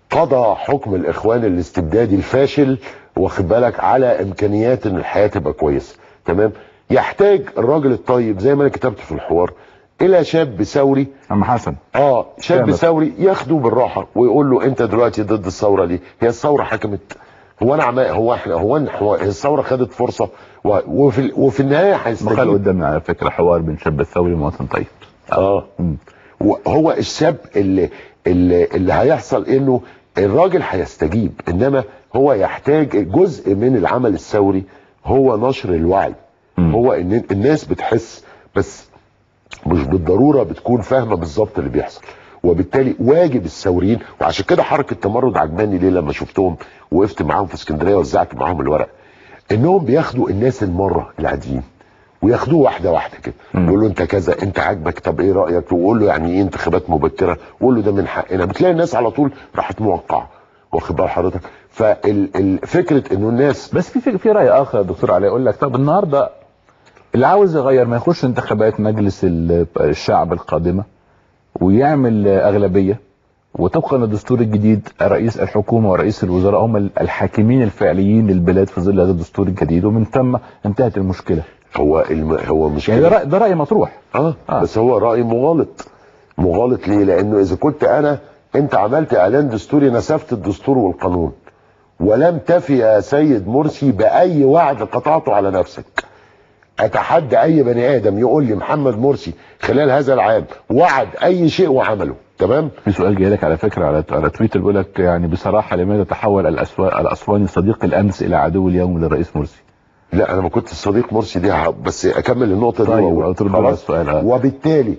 قضى حكم الاخوان الاستبدادي الفاشل واخد بالك على امكانيات ان الحياه تبقى كويسه تمام يحتاج الراجل الطيب زي ما انا كتبت في الحوار الى شاب ثوري عم حسن اه شاب فاهمك. ثوري ياخده بالراحه ويقول له انت دلوقتي ضد الثوره دي هي الثوره حكمت هو انا عمال هو احنا هو, أنا- هو الثوره خدت فرصه و- وفي ال- وفي النهايه مقال هيستجيب قدامنا على فكره حوار بين شاب الثوري ومواطن طيب اه وهو الشاب اللي اللي, اللي هيحصل انه الراجل هيستجيب انما هو يحتاج جزء من العمل الثوري هو نشر الوعي هو ان الناس بتحس بس مش بالضروره بتكون فاهمه بالظبط اللي بيحصل وبالتالي واجب الثوريين وعشان كده حركه تمرد عجباني ليه لما شفتهم وقفت معاهم في اسكندريه وزعت معاهم الورق انهم بياخدوا الناس المره العاديين وياخدوه واحده واحده كده يقول له انت كذا انت عاجبك طب ايه رايك وقول له يعني ايه انتخابات مبكره وقول له ده من حقنا بتلاقي الناس على طول راحت موقعه واخد بال حضرتك فالفكره انه الناس بس في في راي اخر يا دكتور علاء يقول لك طب النهارده اللي عاوز يغير ما يخش انتخابات مجلس ال- الشعب القادمه ويعمل اغلبيه وطبقا للدستور الجديد رئيس الحكومه ورئيس الوزراء هم الحاكمين الفعليين للبلاد في ظل هذا الدستور الجديد ومن ثم انتهت المشكله هو الم... هو مش يعني ده راي ده راي مطروح آه, اه بس هو راي مغالط مغالط ليه لانه اذا كنت انا انت عملت اعلان دستوري نسفت الدستور والقانون ولم تفي يا سيد مرسي باي وعد قطعته على نفسك اتحدى اي بني ادم يقول لي محمد مرسي خلال هذا العام وعد اي شيء وعمله تمام في سؤال جاي لك على فكره على على تويتر بيقول لك يعني بصراحه لماذا تحول الأسوا... الاسواني صديق الامس الى عدو اليوم للرئيس مرسي؟ لا انا ما كنت صديق مرسي دي ه- بس اكمل النقطه دي طيب، وأقول. أترد على السؤال، آه. وبالتالي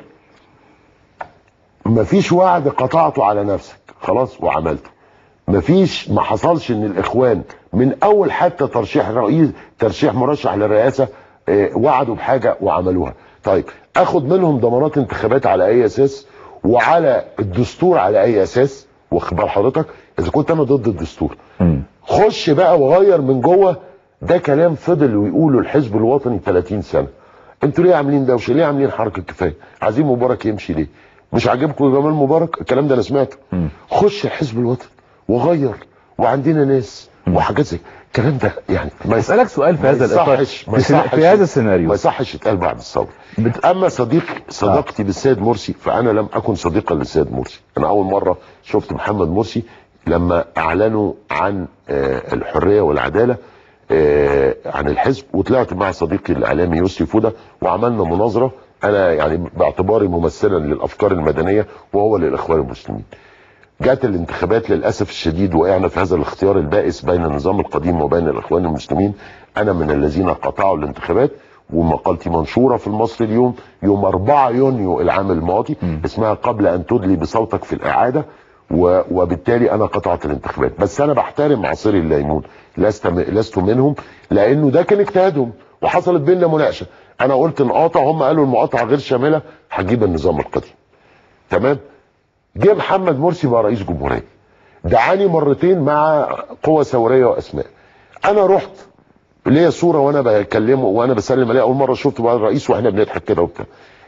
مفيش وعد قطعته على نفسك خلاص وعملته مفيش ما حصلش ان الاخوان من اول حتى ترشيح رئيس ترشيح مرشح للرئاسه آه، وعدوا بحاجه وعملوها طيب اخد منهم ضمانات انتخابات على اي اساس وعلى الدستور على اي اساس واخد بال حضرتك اذا كنت انا ضد الدستور خش بقى وغير من جوه ده كلام فضل ويقوله الحزب الوطني 30 سنه انتوا ليه عاملين دوشه ليه عاملين حركه كفايه عايزين مبارك يمشي ليه مش عاجبكم جمال مبارك الكلام ده انا سمعته خش الحزب الوطني وغير وعندنا ناس وحاجات زي الكلام ده يعني ما اسالك سؤال في هذا الاطار يصحش- ما في, سنا- يصحش- في هذا السيناريو ما يصحش يتقال بعد الثوره اما صديق صداقتي بالسيد مرسي فانا لم اكن صديقا للسيد مرسي انا اول مره شفت محمد مرسي لما اعلنوا عن آه، الحريه والعداله آه، عن الحزب وطلعت مع صديقي الاعلامي يوسف فوده وعملنا مناظره انا يعني باعتباري ممثلا للافكار المدنيه وهو للاخوان المسلمين جات الانتخابات للاسف الشديد وقعنا في هذا الاختيار البائس بين النظام القديم وبين الاخوان المسلمين انا من الذين قطعوا الانتخابات ومقالتي منشوره في المصري اليوم يوم 4 يونيو العام الماضي اسمها قبل ان تدلي بصوتك في الاعاده و- وبالتالي انا قطعت الانتخابات بس انا بحترم عصير الليمون لست م- لست منهم لانه ده كان اجتهادهم وحصلت بيننا مناقشه انا قلت نقاطع هم قالوا المقاطعه غير شامله هجيب النظام القديم تمام جه محمد مرسي بقى رئيس جمهوريه دعاني مرتين مع قوى ثوريه واسماء انا رحت ليا صوره وانا بكلمه وانا بسلم عليه اول مره شفته بقى الرئيس واحنا بنضحك كده وبتاع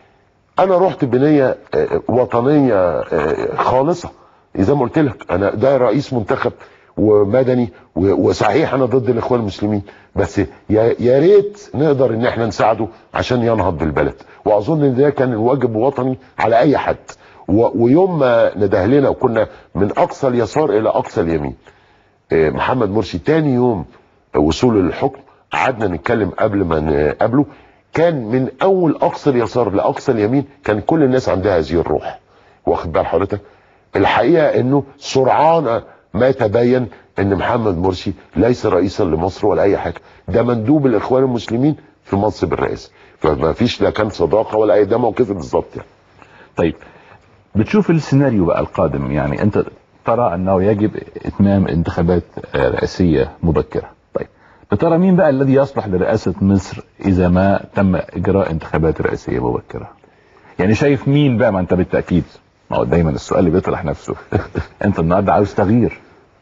انا رحت بنيه آه، وطنيه آه، خالصه زي ما قلت لك انا ده رئيس منتخب ومدني و- وصحيح انا ضد الاخوان المسلمين بس يا يا ريت نقدر ان احنا نساعده عشان ينهض بالبلد واظن ان ده كان واجب وطني على اي حد و- ويوم ما ندهلنا وكنا من اقصى اليسار الى اقصى اليمين آه، محمد مرسي تاني يوم وصوله للحكم قعدنا نتكلم قبل ما نقابله كان من اول اقصى اليسار لاقصى اليمين كان كل الناس عندها هذه الروح واخد بال حضرتك الحقيقه انه سرعان ما تبين ان محمد مرسي ليس رئيسا لمصر ولا اي حاجه ده مندوب الاخوان المسلمين في منصب الرئاسه فما فيش لا كان صداقه ولا اي ده موقفي بالظبط يعني طيب بتشوف السيناريو بقى القادم يعني انت ترى انه يجب اتمام انتخابات آه، رئاسيه مبكره طيب ترى مين بقى الذي يصلح لرئاسه مصر اذا ما تم اجراء انتخابات رئاسيه مبكره يعني شايف مين بقى ما انت بالتاكيد ما هو دايما السؤال اللي بيطرح نفسه انت النهارده عاوز تغيير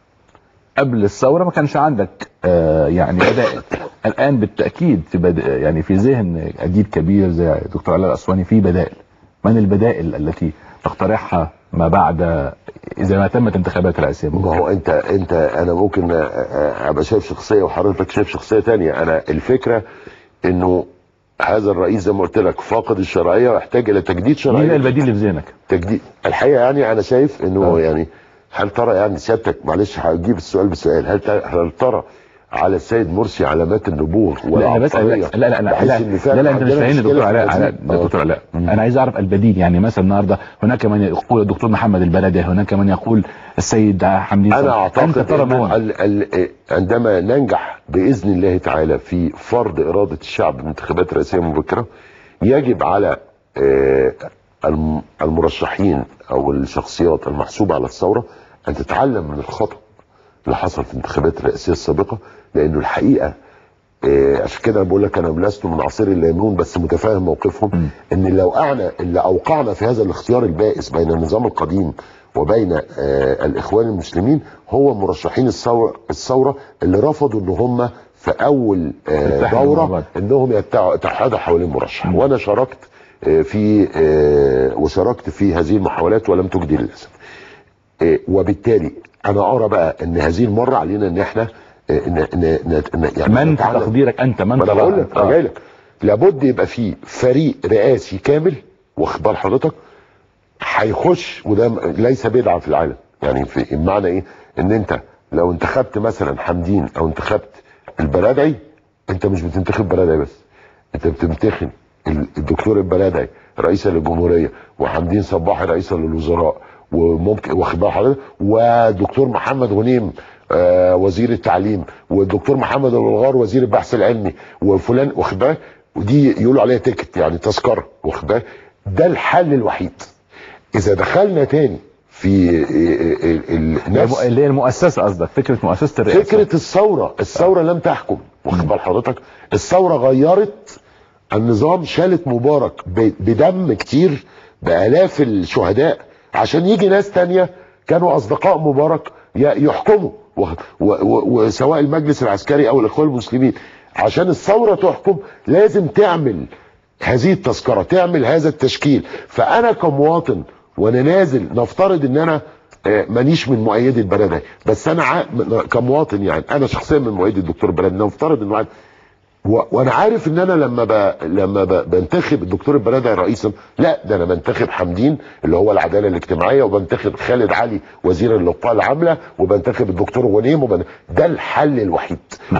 قبل الثوره ما كانش عندك آه يعني بدائل الان بالتاكيد في بد... يعني في ذهن اديب كبير زي دكتور علاء الاسواني في بدائل من البدائل التي تقترحها ما بعد اذا ما تمت انتخابات رئاسيه ما هو انت انت انا ممكن أ- أ- ابقى شايف شخصيه وحضرتك شايف شخصيه تانية انا الفكره انه هذا الرئيس زي ما قلت لك فاقد الشرعيه ويحتاج الى تجديد مين شرعيه البديل اللي في ذهنك؟ تجديد الحقيقه يعني انا شايف انه آه. يعني هل ترى يعني سيادتك معلش هجيب السؤال بسؤال هل ت- هل ترى على السيد مرسي علامات النبوه لا انا بسال لا والعبقريه لا لا لا بحيث لا, إن لا, فعلا لا انت مش عندنا فاهمني مشكلة دكتور في علاء الوزير؟ علاء آه. دكتور علاء انا عايز اعرف البديل يعني مثلا النهارده هناك من يقول الدكتور محمد البلدي هناك من يقول السيد حمدين انا صبحي. اعتقد انت ترى انه من ال ال عندما ننجح باذن الله تعالى في فرض اراده الشعب بانتخابات رئاسيه مبكره يجب على آه، الم- المرشحين او الشخصيات المحسوبه على الثوره ان تتعلم من الخطا اللي حصل في الانتخابات الرئاسيه السابقه لانه الحقيقه آه، عشان كده أنا بقول لك انا لست من عصير الليمون بس متفاهم موقفهم ان لو وقعنا اللي اوقعنا في هذا الاختيار البائس بين النظام القديم وبين آه، الاخوان المسلمين هو مرشحين الثوره الثوره اللي رفضوا ان هم في اول آه، يتحدوا مع بعض. دوره انهم يتع- يتحدوا حوالين مرشح وانا شاركت آه، في آه، وشاركت في هذه المحاولات ولم تجدي للاسف آه، وبالتالي انا ارى بقى ان هذه المره علينا ان احنا آه، ن- ن- ن- ن- يعني من في نتعلم. تقديرك انت من ما انا ترى بقول لك آه. انا جاي لك لابد يبقى في فريق رئاسي كامل واخد بال حضرتك هيخش وده م- ليس بدعه في العالم يعني في معنى ايه ان انت لو انتخبت مثلا حمدين او انتخبت البرادعي انت مش بتنتخب برادعي بس انت بتمتخن ال- الدكتور البلادعي رئيسا للجمهوريه وحمدين صباحي رئيسا للوزراء وممكن واخد بال حضرتك ودكتور محمد غنيم آه وزير التعليم والدكتور محمد الغار وزير البحث العلمي وفلان واخد بالك ودي يقولوا عليها تيكت يعني تذكره واخد بالك ده الحل الوحيد اذا دخلنا تاني في ال- ال- النفس اللي هي المؤسسه قصدك فكره مؤسسه الرئاسه فكره الثوره الثوره لم تحكم واخد بال حضرتك الثوره غيرت النظام شالت مبارك ب- بدم كتير بالاف الشهداء عشان يجي ناس تانية كانوا اصدقاء مبارك ي- يحكموا و- و- و- وسواء المجلس العسكري او الاخوان المسلمين عشان الثوره تحكم لازم تعمل هذه التذكره تعمل هذا التشكيل فانا كمواطن وانا نازل نفترض ان انا آه، مانيش من مؤيدي البلد بس انا ع... كمواطن يعني انا شخصيا من مؤيدي الدكتور البلد نفترض انه عاد و... وانا عارف ان انا لما ب... لما ب... بنتخب الدكتور البلدي رئيسا لا ده انا بنتخب حمدين اللي هو العداله الاجتماعيه وبنتخب خالد علي وزير اللقاء العامله وبنتخب الدكتور غنيم وبن... ده الحل الوحيد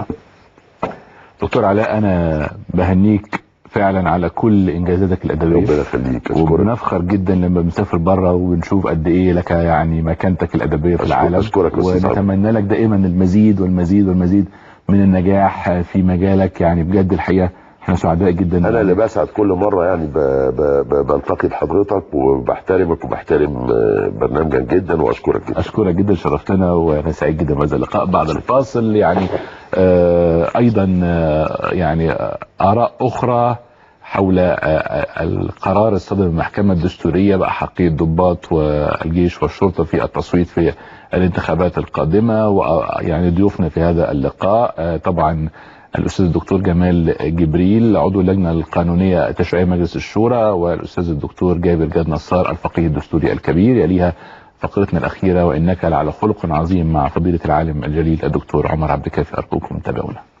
دكتور علاء انا بهنيك فعلا على كل انجازاتك الادبيه ربنا يخليك اشكرك وبنفخر جدا لما بنسافر بره وبنشوف قد ايه لك يعني مكانتك الادبيه في أشكر- العالم أشكرك يا أستاذ عبد. ونتمنى لك دائما المزيد والمزيد والمزيد من النجاح في مجالك يعني بجد الحقيقه احنا سعداء جدا انا اللي بسعد كل مره يعني ب... ب... ب... بلتقي بحضرتك وبحترمك وبحترم آه، برنامجك جدا واشكرك جدا اشكرك جدا شرفتنا وانا سعيد جدا بهذا اللقاء بعد الفاصل يعني آه ايضا آه يعني آه، اراء اخرى حول آه، آه، القرار الصادر من المحكمة الدستورية بأحقية الضباط والجيش والشرطة في التصويت في الانتخابات القادمة ويعني ضيوفنا في هذا اللقاء آه، طبعا الأستاذ الدكتور جمال جبريل عضو اللجنة القانونية التشريعية مجلس الشورى والأستاذ الدكتور جابر جاد نصار الفقيه الدستوري الكبير يليها فقرتنا الأخيرة وإنك لعلى خلق عظيم مع فضيلة العالم الجليل الدكتور عمر عبد الكافي أرجوكم تابعونا